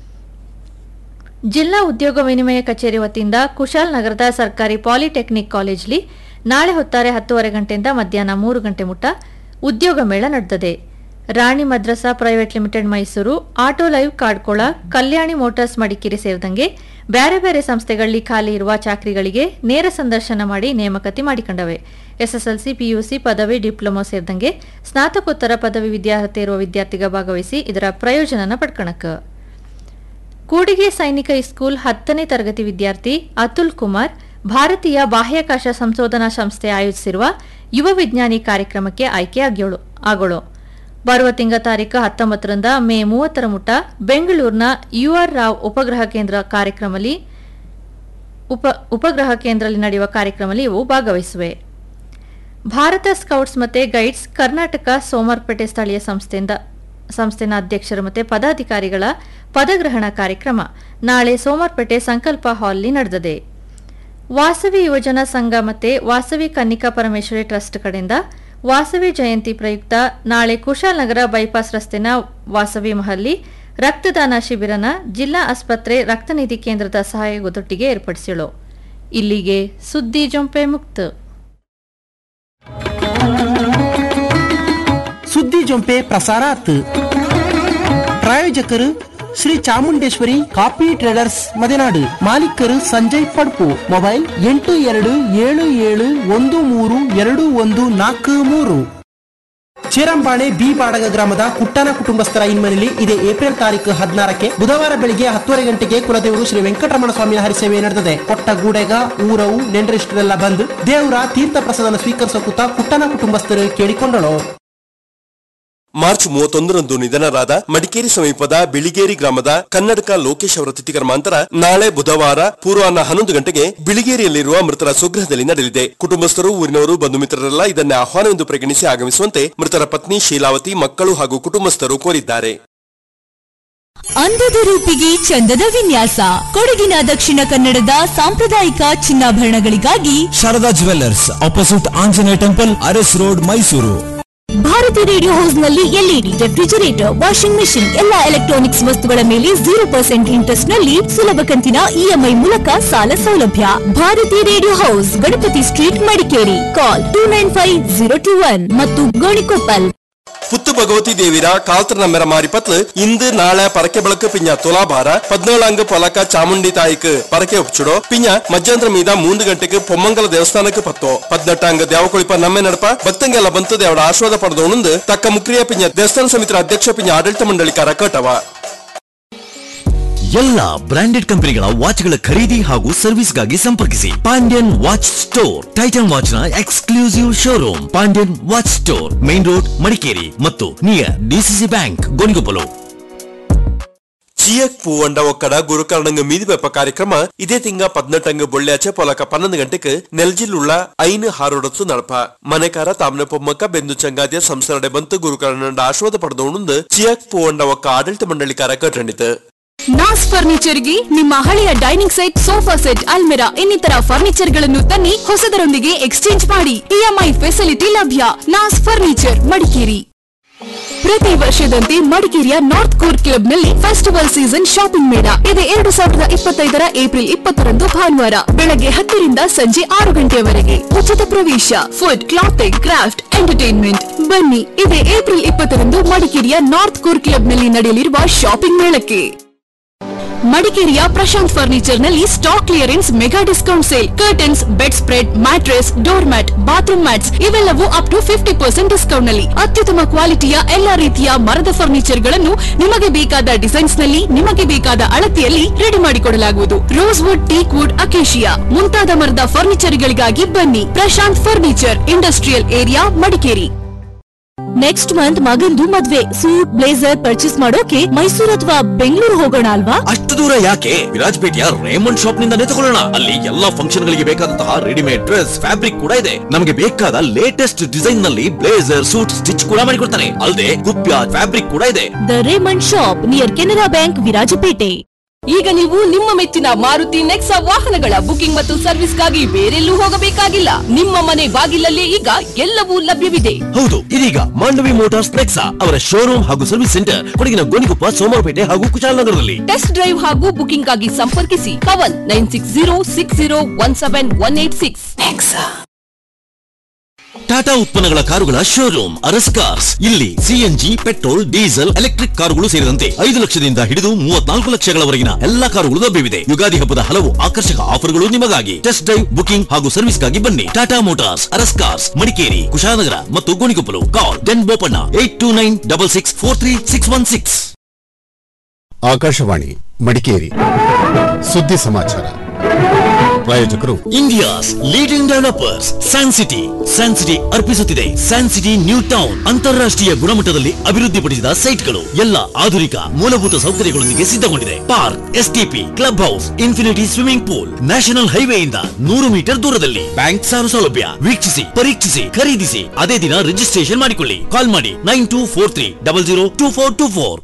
ಜಿಲ್ಲಾ ಉದ್ಯೋಗ ವಿನಿಮಯ ಕಚೇರಿ ವತಿಯಿಂದ ಕುಶಾಲ್ ನಗರದ ಸರ್ಕಾರಿ ಪಾಲಿಟೆಕ್ನಿಕ್ ಕಾಲೇಜ್ಲಿ ನಾಳೆ ಹೊತ್ತಾರೆ ಹತ್ತುವರೆ ಗಂಟೆಯಿಂದ ಮಧ್ಯಾಹ್ನ ಮೂರು ಗಂಟೆ ಮುಟ್ಟ ಉದ್ಯೋಗ ಮೇಳ ನಡೆದಿದೆ Rane Madras private limited Mysuru Autoliv ಕಾಡ್ಕೊಳ ಕಲ್ಯಾಣಿ ಮೋಟಾರ್ಸ್ ಮಡಿಕೇರಿ ಸೇರಿದಂಗೆ ಬೇರೆ ಬೇರೆ ಸಂಸ್ಥೆಗಳಲ್ಲಿ ಖಾಲಿ ಇರುವ ಚಾಕರಿಗಳಿಗೆ ನೇರ ಸಂದರ್ಶನ ಮಾಡಿ ನೇಮಕಾತಿ ಮಾಡಿಕೊಂಡವೆ ಎಸ್ಎಸ್ಎಲ್ಸಿ ಪಿಯುಸಿ ಪದವಿ ಡಿಪ್ಲೊಮಾ ಸೇರಿದಂಗೆ ಸ್ನಾತಕೋತ್ತರ ಪದವಿ ವಿದ್ಯಾರ್ಹತೆ ಇರುವ ವಿದ್ಯಾರ್ಥಿಗ ಭಾಗವಹಿಸಿ ಇದರ ಪ್ರಯೋಜನನ ಪಡ್ಕಣಕ ಕೂಡಿಗೆ ಸೈನಿಕ ಸ್ಕೂಲ್ ಹತ್ತನೇ ತರಗತಿ ವಿದ್ಯಾರ್ಥಿ ಅತುಲ್ ಕುಮಾರ್ ಭಾರತೀಯ ಬಾಹ್ಯಾಕಾಶ ಸಂಶೋಧನಾ ಸಂಸ್ಥೆ ಆಯೋಜಿಸಿರುವ ಯುವ ವಿಜ್ಞಾನಿ ಕಾರ್ಯಕ್ರಮಕ್ಕೆ ಆಯ್ಕೆಯಾಗ್ಯೋಳು ಆಗೋಳು ಬರುವ ತಿಂಗಳ ತಾರೀಕು ಹತ್ತೊಂಬತ್ತರಿಂದ ಮೇ ಮೂವತ್ತರ ಮುಟ್ಟ ಬೆಂಗಳೂರಿನ ಯುಆರ್ ರಾವ್ ಉಪಗ್ರಹ ಕೇಂದ್ರ ಕಾರ್ಯಕ್ರಮದಲ್ಲಿ ಉಪ ಉಪಗ್ರಹ ಕೇಂದ್ರದಲ್ಲಿ ನಡೆಯುವ ಕಾರ್ಯಕ್ರಮದಲ್ಲಿ ಇವು ಭಾಗವಹಿಸುವೆ ಭಾರತ ಸ್ಕೌಟ್ಸ್ ಮತ್ತೆ ಗೈಡ್ಸ್ ಕರ್ನಾಟಕ ಸೋಮರ್ಪೇಟೆ ಸ್ಥಳೀಯ ಸಂಸ್ಥೆಯಿಂದ ಸಂಸ್ಥೆನ ಅಧ್ಯಕ್ಷರು ಮತ್ತು ಪದಾಧಿಕಾರಿಗಳ ಪದಗ್ರಹಣ ಕಾರ್ಯಕ್ರಮ ನಾಳೆ ಸೋಮರ್ಪೇಟೆ ಸಂಕಲ್ಪ ಹಾಲ್ನಲ್ಲಿ ನಡೆದಿದೆ ವಾಸವಿ ಯುವಜನ ಸಂಘ ಮತ್ತೆ ವಾಸವಿ ಕನ್ನಿಕಾ ಪರಮೇಶ್ವರಿ ಟ್ರಸ್ಟ್ ಕಡೆಯಿಂದ ವಾಸವಿ ಜಯಂತಿ ಪ್ರಯುಕ್ತ ನಾಳೆ ಕುಶಾಲನಗರ ಬೈಪಾಸ್ ರಸ್ತೆನ ವಾಸವಿ ಮಹಲ್ಲಿ ರಕ್ತದಾನ ಶಿಬಿರನ ಜಿಲ್ಲಾ ಆಸ್ಪತ್ರೆ ರಕ್ತನಿಧಿ ಕೇಂದ್ರದ ಸಹಯೋಗದೊಟ್ಟಿಗೆ ಏರ್ಪಡಿಸಿಳು ಇಲ್ಲಿಗೆ ಸುದ್ದಿ ಜೊಂಪೆ ಮುಕ್ತ ಸುದ್ದಿ ಜೊಂಪೆ ಪ್ರಸಾರ ಆತು ಪ್ರಾಯೋಜಕರು ಶ್ರೀ ಚಾಮುಂಡೇಶ್ವರಿ ಕಾಫಿ ಟ್ರೇಡರ್ಸ್ ಮದೆನಾಡು ಮಾಲೀಕರು ಸಂಜಯ್ ಪಡ್ಪು ಮೊಬೈಲ್ ಎಂಟು ಎರಡು ಏಳು ಏಳು ಒಂದು ಮೂರು ಎರಡು ಒಂದು ನಾಲ್ಕು ಮೂರು ಚೇರಂಬಾಣೆ ಬಿ ಬಾಡಗ ಗ್ರಾಮದ ಕುಟ್ಟನ ಕುಟುಂಬಸ್ಥರ ಇನ್ಮನೆಯಲ್ಲಿ ಇದೇ ಏಪ್ರಿಲ್ ತಾರೀಕು ಹದಿನಾರಕ್ಕೆ ಬುಧವಾರ ಬೆಳಿಗ್ಗೆ ಹತ್ತುವರೆ ಗಂಟೆಗೆ ಕುಲದೇವರು ಶ್ರೀ ವೆಂಕಟರಮಣ ಸ್ವಾಮಿಯ ಹರಿಸೇವೆ ನಡೆದಿದೆ ಕೊಟ್ಟ ಗೂಡೆಗ ಊರವು ನೆಂಟರಿಷ್ಟರೆಲ್ಲ ಬಂದು ದೇವರ ತೀರ್ಥ ಪ್ರಸಾದನ ಸ್ವೀಕರಿಸೋ ಕೂತ ಕುಟ್ಟನ ಕುಟುಂಬಸ್ಥರು ಕೇಳಿಕೊಂಡಳು ಮಾರ್ಚ್ ಮೂವತ್ತೊಂದರಂದು ನಿಧನರಾದ ಮಡಿಕೇರಿ ಸಮೀಪದ ಬಿಳಿಗೇರಿ ಗ್ರಾಮದ ಕನ್ನಡಕ ಲೋಕೇಶ್ ಅವರ ತಿಥಿಕರ್ಮಾಂತರ ನಾಳೆ ಬುಧವಾರ ಪೂರ್ವಾಹ್ನ ಹನ್ನೊಂದು ಗಂಟೆಗೆ ಬಿಳಿಗೇರಿಯಲ್ಲಿರುವ ಮೃತರ ಸ್ವಗೃಹದಲ್ಲಿ ನಡೆಯಲಿದೆ ಕುಟುಂಬಸ್ಥರು ಊರಿನವರು ಬಂಧು ಮಿತ್ರರೆಲ್ಲ ಇದನ್ನ ಆಹ್ವಾನವೆಂದು ಪರಿಗಣಿಸಿ ಆಗಮಿಸುವಂತೆ ಮೃತರ ಪತ್ನಿ ಶೀಲಾವತಿ ಮಕ್ಕಳು ಹಾಗೂ ಕುಟುಂಬಸ್ಥರು ಕೋರಿದ್ದಾರೆ ಅಂದದ ರೂಪಿಗೆ ಚಂದದ ವಿನ್ಯಾಸ ಕೊಡಗಿನ ದಕ್ಷಿಣ ಕನ್ನಡದ ಸಾಂಪ್ರದಾಯಿಕ ಚಿನ್ನಾಭರಣಗಳಿಗಾಗಿ Sharada jewellers opposite Anjaneya temple Aras road Mysuru Bharati radio house ನಲ್ಲಿ ಎಲ್ಇಡಿ ರೆಫ್ರಿಜರೇಟರ್ ವಾಷಿಂಗ್ ಮೆಷಿನ್ ಎಲ್ಲಾ ಎಲೆಕ್ಟ್ರಾನಿಕ್ಸ್ ವಸ್ತುಗಳ ಮೇಲೆ ಜೀರೋ ಪರ್ಸೆಂಟ್ ಇಂಟ್ರೆಸ್ಟ್ ನಲ್ಲಿ ಸುಲಭ ಕಂತಿನ ಇಎಂಐ ಮೂಲಕ ಸಾಲ ಸೌಲಭ್ಯ Bharati radio house Ganapati street Madikeri call two nine five zero two one ಮತ್ತು ಗೋಣಿಕೊಪ್ಪಲ್ புத்து பகவதி தேவிர கால்ತರ ನಮ್ಮೆರ ಮಾರಿಪತ್ಲು ಇಂದು ನಾಳೆ ಪರಕೆ ಬಳಕ ಪಿಂಜ ತುಲಾಭಾರ ಪದ್ನೇಳಂಗ ಪೊಲಕ ಚಾಮುಂಡಿ ತಾಯಿಕ್ ಪರಕೆ ಒಪ್ಚುಡೋ ಪಿಂಜ ಮಧ್ಯಾಂತರ ಮೀದ ಮೂಂದು ಗಂಟೆಗೆ ಪೊಮ್ಮಂಗಲ ದೇವಸ್ಥಾನಕ್ಕೆ ಪತ್ತೋ ಪದ್ನೆಟ್ಟಂಗ ದೇವಕೊಳಿಪ ನಮ್ಮೆ ನಡಪ ಭಕ್ತಂಗೆಲ್ಲ ಬಂತು ದೇವಡ ಆಶೀರ್ವಾದ ಪಡೆದವನುಂದು ತಕ್ಕ ಮುಕ್ರಿಯ ಪಿಂಜ ದೇವಸ್ಥಾನ ಸಮಿತಿ ಅಧ್ಯಕ್ಷ ಪಿಂಜ ಆಡಳಿತ ಮಂಡಳಿಕಾರ ಕಟವ ಎಲ್ಲ ಬ್ರಾಂಡೆಡ್ ಕಂಪನಿಗಳ ವಾಚ್ಗಳ ಖರೀದಿ ಹಾಗೂ ಸರ್ವಿಸ್ಗಾಗಿ ಸಂಪರ್ಕಿಸಿ Pandyan watch store Titan watch ನ exclusive showroom Pandyan watch store main road Madikeri ಮತ್ತು ನಿಯರ್ ಡಿಸಿಸಿ ಬ್ಯಾಂಕ್ ಗೋಣಿಗೊಪ್ಪಲು ಚಿಯಕ್ ಪೂವಂಡ ಒಕ್ಕಡ ಗುರುಕರ್ಣಂಗ ಮೀದಿ ಬೆಪ್ಪ ಕಾರ್ಯಕ್ರಮ ಇದೇ ತಿಂಗ ಪದ್ನೆಟ್ಟಂಗ ಬೊಳ್ಳ್ಯಾಚೆ ಪೊಲಕ ಪನ್ನೊಂದು ಗಂಟೆಗೆ ನೆಲ್ಜಿಲ್ುಳ್ಳ ಐನು ಹಾರೋಡತ್ತು ನಡಪ ಮನೆಕಾರ ತಾಮ್ನ ಪೊಮ್ಮಕ್ಕ ಬೆಂದು ಚಂಗಾದಿಯ ಸಂಸರಡೆ ಬಂತು ಗುರುಕರ್ಣಂಡ ಆಶ್ವಾದ ಪಡೆದವನುಂದು ಚಿಯಕ್ ಪೂವಂಡ ಒಕ್ಕ ಆಡಳಿತ ಮಂಡಳಿಕಾರ ಕಟ್ಟಣಿತು ನಾಸ್ ಫರ್ನಿಚರ್ಗೆ ನಿಮ್ಮ ಹಳೆಯ ಡೈನಿಂಗ್ ಸೆಟ್ ಸೋಫಾ ಸೆಟ್ ಅಲ್ಮೆರಾ ಇನ್ನಿತರ ಫರ್ನಿಚರ್ ಗಳನ್ನು ತನ್ನಿ ಹೊಸದರೊಂದಿಗೆ ಎಕ್ಸ್ಚೇಂಜ್ ಮಾಡಿ ಇಎಂಐ ಫೆಸಿಲಿಟಿ ಲಭ್ಯ ನಾಸ್ ಫರ್ನಿಚರ್ ಮಡಿಕೇರಿ ಪ್ರತಿ ವರ್ಷದಂತೆ ಮಡಿಕೇರಿಯ ನಾರ್ತ್ ಕೋರ್ ಕ್ಲಬ್ ನಲ್ಲಿ ಫೆಸ್ಟಿವಲ್ ಸೀಸನ್ ಶಾಪಿಂಗ್ ಮೇಳ ಇದೆ ಎರಡು ಸಾವಿರದ ಇಪ್ಪತ್ತೈದರ ಏಪ್ರಿಲ್ ಇಪ್ಪತ್ತರಂದು ಭಾನುವಾರ ಬೆಳಗ್ಗೆ ಹತ್ತರಿಂದ ಸಂಜೆ ಆರು ಗಂಟೆಯವರೆಗೆ ಉಚಿತ ಪ್ರವೇಶ ಫುಡ್ ಕ್ಲಾತಿಂಗ್ ಕ್ರಾಫ್ಟ್ ಎಂಟರ್ಟೈನ್ಮೆಂಟ್ ಬನ್ನಿ ಇದೆ ಏಪ್ರಿಲ್ ಇಪ್ಪತ್ತರಂದು ಮಡಿಕೇರಿಯ ನಾರ್ತ್ ಕೋರ್ ಕ್ಲಬ್ ನಲ್ಲಿ ನಡೆಯಲಿರುವ ಶಾಪಿಂಗ್ ಮೇಳಕ್ಕೆ ಮಡಿಕೇರಿಯ ಪ್ರಶಾಂತ್ ಫರ್ನಿಚರ್ ನಲ್ಲಿ stock clearance mega discount sale curtains bed spread mattress door mat bathroom mats ಇವೆಲ್ಲವೂ up to fifty percent discount ನಲ್ಲಿ ಅತ್ಯುತ್ತಮ ಕ್ವಾಲಿಟಿಯ ಎಲ್ಲಾ ರೀತಿಯ ಮರದ ಫರ್ನಿಚರ್ ಗಳನ್ನು ನಿಮಗೆ ಬೇಕಾದ ಡಿಸೈನ್ಸ್ ನಲ್ಲಿ ನಿಮಗೆ ಬೇಕಾದ ಅಳತೆಯಲ್ಲಿ ರೆಡಿ ಮಾಡಿಕೊಡಲಾಗುವುದು rose wood teak wood acacia ಮುಂತಾದ ಮರದ ಫರ್ನಿಚರ್ ಗಳಿಗಾಗಿ ಬನ್ನಿ Prashanth furniture industrial area Madikeri next month ಮಗಂದು ಮದ್ವೆ ಸೂಟ್ ಬ್ಲೇಸರ್ ಪರ್ಚೇಸ್ ಮಾಡೋಕೆ ಮೈಸೂರು ಅಥವಾ ಬೆಂಗಳೂರು ಹೋಗೋಣ ಅಲ್ವಾ ಅಷ್ಟು ದೂರ ಯಾಕೆ ವಿರಾಜಪೇಟೆಯ ರೇಮಂಡ್ ಶಾಪ್ ನಿಂದ ತಗೊಳ್ಳೋಣ ಅಲ್ಲಿ ಎಲ್ಲಾ ಫಂಕ್ಷನ್ ಗಳಿಗೆ ಬೇಕಾದಂತಹ ರೆಡಿಮೇಡ್ ಡ್ರೆಸ್ ಫ್ಯಾಬ್ರಿಕ್ ಕೂಡ ಇದೆ ನಮಗೆ ಬೇಕಾದ ಲೇಟೆಸ್ಟ್ ಡಿಸೈನ್ ನಲ್ಲಿ ಬ್ಲೇಸರ್ ಸೂಟ್ ಸ್ಟಿಚ್ ಕೂಡ ಮಾಡಿಕೊಡ್ತಾನೆ ಅಲ್ಲದೆ ಕುಪ್ಯ ಫ್ಯಾಬ್ರಿಕ್ ಕೂಡ ಇದೆ the Raymond shop near Canara bank Virajpet ಈಗ ನೀವು ನಿಮ್ಮ ಮೆಚ್ಚಿನ ಮಾರುತಿ ನೆಕ್ಸಾ ವಾಹನಗಳ ಬುಕಿಂಗ್ ಮತ್ತು ಸರ್ವಿಸ್ಗಾಗಿ ಬೇರೆಲ್ಲೂ ಹೋಗಬೇಕಾಗಿಲ್ಲ ನಿಮ್ಮ ಮನೆ ಬಾಗಿಲಲ್ಲೇ ಈಗ ಎಲ್ಲವೂ ಲಭ್ಯವಿದೆ ಹೌದು ಇದೀಗ ಮಾಂಡವಿ ಮೋಟಾರ್ಸ್ ನೆಕ್ಸಾ ಅವರ ಶೋರೂಮ್ ಹಾಗೂ ಸರ್ವಿಸ್ ಸೆಂಟರ್ ಕೊಡಗಿನ ಗೋಣಿಕೊಪ್ಪ ಸೋಮವಾರಪೇಟೆ ಹಾಗೂ ಕುಶಾಲನಗರದಲ್ಲಿ ಟೆಸ್ಟ್ ಡ್ರೈವ್ ಹಾಗೂ ಬುಕಿಂಗ್ ಆಗಿ ಸಂಪರ್ಕಿಸಿ Kavan nine six zero six zero one seven one eight six Tata ಉತ್ಪನ್ನಗಳ ಕಾರುಗಳ ಶೋರೂಮ್ ಅರಸ್ ಕಾರ್ಸ್ ಇಲ್ಲಿ ಸಿಎನ್ಜಿ ಪೆಟ್ರೋಲ್ ಡೀಸೆಲ್ ಎಲೆಕ್ಟ್ರಿಕ್ ಕಾರುಗಳು ಸೇರಿದಂತೆ ಐದು ಲಕ್ಷದಿಂದ ಹಿಡಿದು ಮೂವತ್ನಾಲ್ಕು ಲಕ್ಷಗಳವರೆಗಿನ ಎಲ್ಲಾ ಕಾರುಗಳು ಲಭ್ಯವಿದೆ ಯುಗಾದಿ ಹಬ್ಬದ ಹಲವು ಆಕರ್ಷಕ ಆಫರ್ಗಳು ನಿಮಗಾಗಿ ಟೆಸ್ಟ್ ಡ್ರೈವ್ ಬುಕಿಂಗ್ ಹಾಗೂ ಸರ್ವಿಸ್ಗಾಗಿ ಬನ್ನಿ ಟಾಟಾ ಮೋಟಾರ್ಸ್ ಅರಸ್ ಕಾರ್ಸ್ ಮಡಿಕೇರಿ ಕುಶಾಲನಗರ ಮತ್ತು ಗೋಣಿಕೊಪ್ಪಲು ಕಾಲ್ ಡೆನ್ Bopanna eight two nine double six four three six one six Akashvani Madikeri ಸುದ್ದಿ ಸಮಾಚಾರ ಪ್ರಾಯೋಜಕರು India's leading developers San City San City ಅರ್ಪಿಸುತ್ತಿದೆ ಸ್ಯಾನ್ ಸಿಟಿ ನ್ಯೂ ಟೌನ್ ಅಂತಾರಾಷ್ಟ್ರೀಯ ಗುಣಮಟ್ಟದಲ್ಲಿ ಅಭಿವೃದ್ಧಿಪಡಿಸಿದ ಸೈಟ್ಗಳು ಎಲ್ಲ ಆಧುನಿಕ ಮೂಲಭೂತ ಸೌಕರ್ಯಗಳೊಂದಿಗೆ ಸಿದ್ಧಗೊಂಡಿದೆ park STP club house infinity swimming pool national ಹೈವೇಯಿಂದ ನೂರು ಮೀಟರ್ ದೂರದಲ್ಲಿ ಬ್ಯಾಂಕ್ ಸಾಲ ಸೌಲಭ್ಯ ವೀಕ್ಷಿಸಿ ಪರೀಕ್ಷಿಸಿ ಖರೀದಿಸಿ ಅದೇ ದಿನ ರಿಜಿಸ್ಟ್ರೇಷನ್ ಮಾಡಿಕೊಳ್ಳಿ ಕಾಲ್ ಮಾಡಿ nine two four three double zero two four two four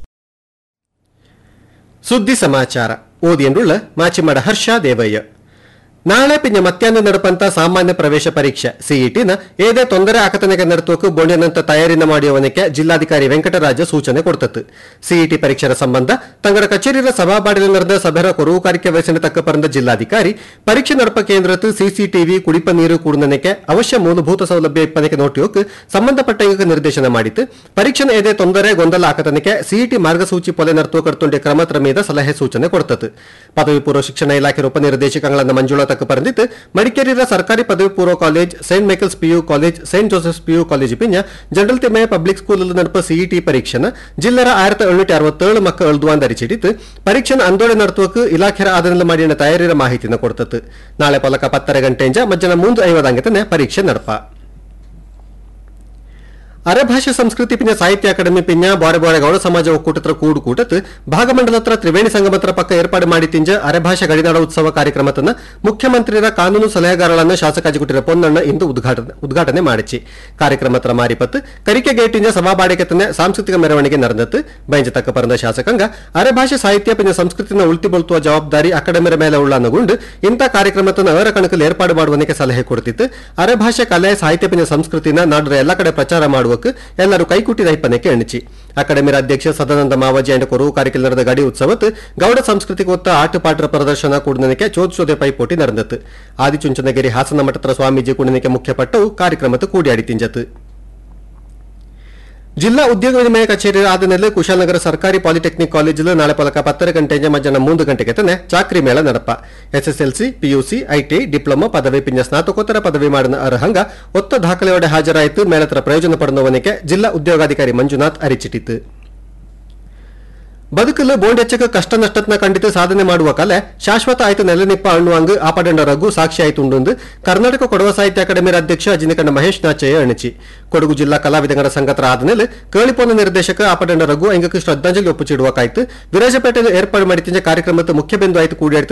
ಸುದ್ದಿ ಸಮಾಚಾರ ಓದಿಯನ್ನುಳ್ಳ ಮಾಚಿಮಡ ಹರ್ಷ ದೇವಯ್ಯ ನಾಳೆ ಪಿಂಜ ಮಧ್ಯಾಹ್ನ ನಡಪಂತ ಸಾಮಾನ್ಯ ಪ್ರವೇಶ ಪರೀಕ್ಷೆ ಸಿಇಟಿನ ಏದೇ ತೊಂದರೆ ಆಕತನೆಗೆ ನಡತೋಕು ಬೋಂಡಿನಂತ ತಯಾರಿನ ಮಾಡಿಯವನಿಗೆ ಜಿಲ್ಲಾಧಿಕಾರಿ ವೆಂಕಟರಾಜ ಸೂಚನೆ ಕೊಡ್ತತ್ತು ಸಿಇಟಿ ಪರೀಕ್ಷೆಯ ಸಂಬಂಧ ತಂಗಡ ಕಚೇರಿಯ ಸಭಾಬಾಡಿಯಲ್ಲಿ ನಡೆದ ಸಭೆಯ ಕೊರವುಕಾರಿಕೆ ವಹಿಸಿನ ತಕ್ಕ ಪರಂದ ಜಿಲ್ಲಾಧಿಕಾರಿ ಪರೀಕ್ಷೆ ನಡಪ ಕೇಂದ್ರತ್ತು ಸಿಸಿಟಿವಿ ಕುಡಿಪ ನೀರು ಕೂಡನಕ್ಕೆ ಅವಶ್ಯ ಮೂಲಭೂತ ಸೌಲಭ್ಯ ಇಪ್ಪನಕ್ಕೆ ನೋಟಿಯೋಕ್ ಸಂಬಂಧಪಟ್ಟ ಈಗ ನಿರ್ದೇಶನ ಮಾಡಿತ್ತು ಪರೀಕ್ಷೆನ ಏದೇ ತೊಂದರೆ ಗೊಂದಲ ಆಕತನಕ್ಕೆ ಸಿಇಟಿ ಮಾರ್ಗಸೂಚಿ ಪೊಲೆ ನರ್ತೋ ಕರ್ತುಂಡೆ ಕ್ರಮತ್ರ ಮೀದ ಸಲಹೆ ಸೂಚನೆ ಕೊಡ್ತತ್ತು ಪದವಿ ಪೂರ್ವ ಶಿಕ್ಷಣ ಇಲಾಖೆ ಉಪನಿರ್ದೇಶಕಗಳನ್ನ ಮಂಜುಳಾ ತಕ್ಕ ಪರಂದಿತ್ತು ಮಡಿಕೇರಿಯ ಸರ್ಕಾರಿ ಪದವಿ ಪೂರ್ವ college Saint Michael's PU college Saint Joseph's PU college ಪಿಂಜ ಜನರಲ್ ತಿಮ್ಮಯ್ಯ ಪಬ್ಲಿಕ್ ಸ್ಕೂಲ್ ನಡೆಪ ಸಿಇಟಿ ಪರೀಕ್ಷೆನ ಜಿಲ್ಲರ ಆಯಿರത്തി എണ്ണൂറ്റി അറുപത്തേഴ് മക്കൾ എഴുതുവാൻ ധരിച്ചിട്ട് പരീക്ഷ അന്തോടെ നടത്തുവക്ക് ഇലാഖೆರ ಆದನೆಲ್ಲ ಮಾಡಿನ ತಯಾರಿರ ಮಾಹಿತಿನ ಕೊಡ್ತತ್ತು ನಾಳೆ ಪಲಕ ಪತ್ತರ ಗಂಟೆಂಜ ಮಧ್ಯಾಹ್ನ ಮೂಂದು ಐವದಂಗೆ ತನೆ ಪರೀಕ್ಷೆ ನಡಪ ಅರೆಭಾಷೆ ಸಂಸ್ಕೃತಿ ಪಿಂಜ ಸಾಹಿತ್ಯ ಅಕಾಡೆಮಿ ಪಿಂಜ ಬಾರೆ ಬಾರೆ ಗೌಡ ಸಮಾಜ ಒಕ್ಕೂಟತ್ರ ಕೂಡು ಕೂಟತ್ ಭಾಗಮಂಡಲತ್ರ ತ್ರಿವೇಣಿ ಸಂಗಮತ್ರ ಪಕ್ಕ ಏರ್ಪಾಡು ಮಾಡಿ ತಿಂಜ ಅರೆಭಾಷೆ ಗಡಿನಾಡ ಉತ್ಸವ ಕಾರ್ಯಕ್ರಮತನ್ನ ಮುಖ್ಯಮಂತ್ರಿರ ಕಾನೂನು ಸಲಹೆಗಾರಳನ್ನ ಶಾಸಕಾಜಿಗುಟ್ಟಿರ ಪೊನ್ನಣ್ಣ ಇಂದು ಉದ್ಘಾಟನೆ ಉದ್ಘಾಟನೆ ಮಾಡಿಚಿ ಕಾರ್ಯಕ್ರಮತ್ರ ಮಾರಿಪತ್ ಕರಿಕೆ ಗೇಟಿಂಜ ಸಭಾಬಾಡಿಗೆ ತನ್ನ ಸಾಂಸ್ಕೃತಿಕ ಮೆರವಣಿಗೆ ನಡೆದತ್ತು ಬೈಂಜ ತಕ್ಕ ಪರಂದ ಶಾಸಕಾಂಗ ಅರೆಭಾಷೆ ಸಾಹಿತ್ಯ ಪಿಂಜ ಸಂಸ್ಕೃತಿನ ಉಳ್ತಿಬೊಳ್ತುವ ಜವಾಬ್ದಾರಿ ಅಕಾಡೆಮಿರ ಮೇಲೆ ಉಳ್ಳಾನಗೊಂಡು ಇಂಥ ಕಾರ್ಯಕ್ರಮತನ್ನ ಅವರ ಕಣಕಲ್ಲಿ ಏರ್ಪಾಡು ಮಾಡುವನಿಗೆ ಸಲಹೆ ಕೊಡ್ತಿತ್ತು ಅರೆಭಾಷೆ ಕಲೆ ಸಾಹಿತ್ಯ ಪಿಂಜ ಸಂಸ್ಕೃತಿನ ನಾಡರ ಎಲ್ಲ ಕಡೆ ಪ್ರಚಾರ ಮಾಡುವಕ್ಕೆ ಎಲ್ಲರೂ ಕೈಕುಟ್ಟಿದ ಐಪನಕ್ಕೆ ಎಣಿಚಿ ಅಕಾಡೆಮಿರ ಅಧ್ಯಕ್ಷ ಸದಾನಂದ ಮಾವಜಿ ಅಂಡ್ ಕೊರವು ಕಾರ್ಯಕ್ರಮ ನಡೆದ ಗಡಿ ಉತ್ಸವತ್ ಗೌಡ ಸಂಸ್ಕೃತಿಗೆ ಒತ್ತ ಆಟ ಪಾಠರ ಪ್ರದರ್ಶನ ಕೂಡನಕ್ಕೆ ಚೋದ್ಸೋದೆ ಪೈಪೋಟಿ ನಡೆದತ್ತು ಆದಿಚುಂಚನಗಿರಿ ಹಾಸನ ಮಠತ್ರ ಸ್ವಾಮೀಜಿ ಕೂಡನಕ್ಕೆ ಮುಖ್ಯ ಪಟ್ಟವು ಕಾರ್ಯಕ್ರಮತ್ತು ಕೂಡಿಯಾಡಿ ತಿಂಜತ್ತು ಜಿಲ್ಲಾ ಉದ್ಯೋಗ ವಿನಿಮಯ ಕಚೇರಿ ಆದನೆಲ್ಲ ಕುಶಾಲನಗರ ಸರ್ಕಾರಿ ಪಾಲಿಟೆಕ್ನಿಕ್ ಕಾಲೇಜಿಲು ನಾಳೆ ಪೊಲಕ ಪತ್ತರ ಗಂಟೆಗೆ ಮಧ್ಯಾಹ್ನ ಮೂರು ಗಂಟೆಗೆ ತನೆ ಚಾಕ್ರಿ ಮೇಳ ನಡಪ ಎಸ್ಎಸ್ಎಲ್ಸಿ ಪಿಯುಸಿ ಐಟಿ ಡಿಪ್ಲೊಮಾ ಪದವಿ ಪಿಂಜ ಸ್ನಾತಕೋತ್ತರ ಪದವಿ ಮಾಡಿದ ಅರ್ಹಂಗ ಒತ್ತ ದಾಖಲೆಯೊಡೆ ಹಾಜರಾಯಿತು ಮೇಳತ್ರ ಪ್ರಯೋಜನ ಪಡೆದವನಿಗೆ ಜಿಲ್ಲಾ ಉದ್ಯೋಗಾಧಿಕಾರಿ ಮಂಜುನಾಥ್ ಅರಿಚಿಟ್ಟಿತು ಬದುಕಲು ಬೋಂಡೆಚ್ಚಕ ಕಷ್ಟ ನಷ್ಟತ್ನ ಕಂಡಿತು ಸಾಧನೆ ಮಾಡುವ ಕಲೆ ಶಾಶ್ವತ ಆಯ್ತು ನೆಲನಿಪ್ಪ ಅಣ್ಣುವಂಗ್ ಆಪಡಂಡ ರಘು ಸಾಕ್ಷಿ ಆಯ್ತುಂಡು ಕರ್ನಾಟಕ ಕೊಡವ ಸಾಹಿತ್ಯ ಅಕಾಡೆಮಿ ಅಧ್ಯಕ್ಷ ಅಜಿನಿಕಂಡ ಮಹೇಶ್ ನಾಚಯ್ಯ ಅಣಿಚಿ ಕೊಡಗು ಜಿಲ್ಲಾ ಕಲಾವಿದಗಳ ಸಂಘತರ ಆದಮೇಲೆ ಕೇಳಿಪೋನ ನಿರ್ದೇಶಕ ಆಪಡಂಡ ರಘು ಅಂಗಕ್ಕೆ ಶ್ರದ್ಧಾಂಜಲಿ ಒಪ್ಪುಚಿಡುವ ಕಾಯ್ತು ವಿರಾಜಪೇಟೆಯಲ್ಲಿ ಏರ್ಪಾಡು ಮಾಡಿದ ಕಾರ್ಯಕ್ರಮದ ಮುಖ್ಯ ಬಿಂದು ಆಯ್ತು ಕೂಡಿಯಾಡ್ತು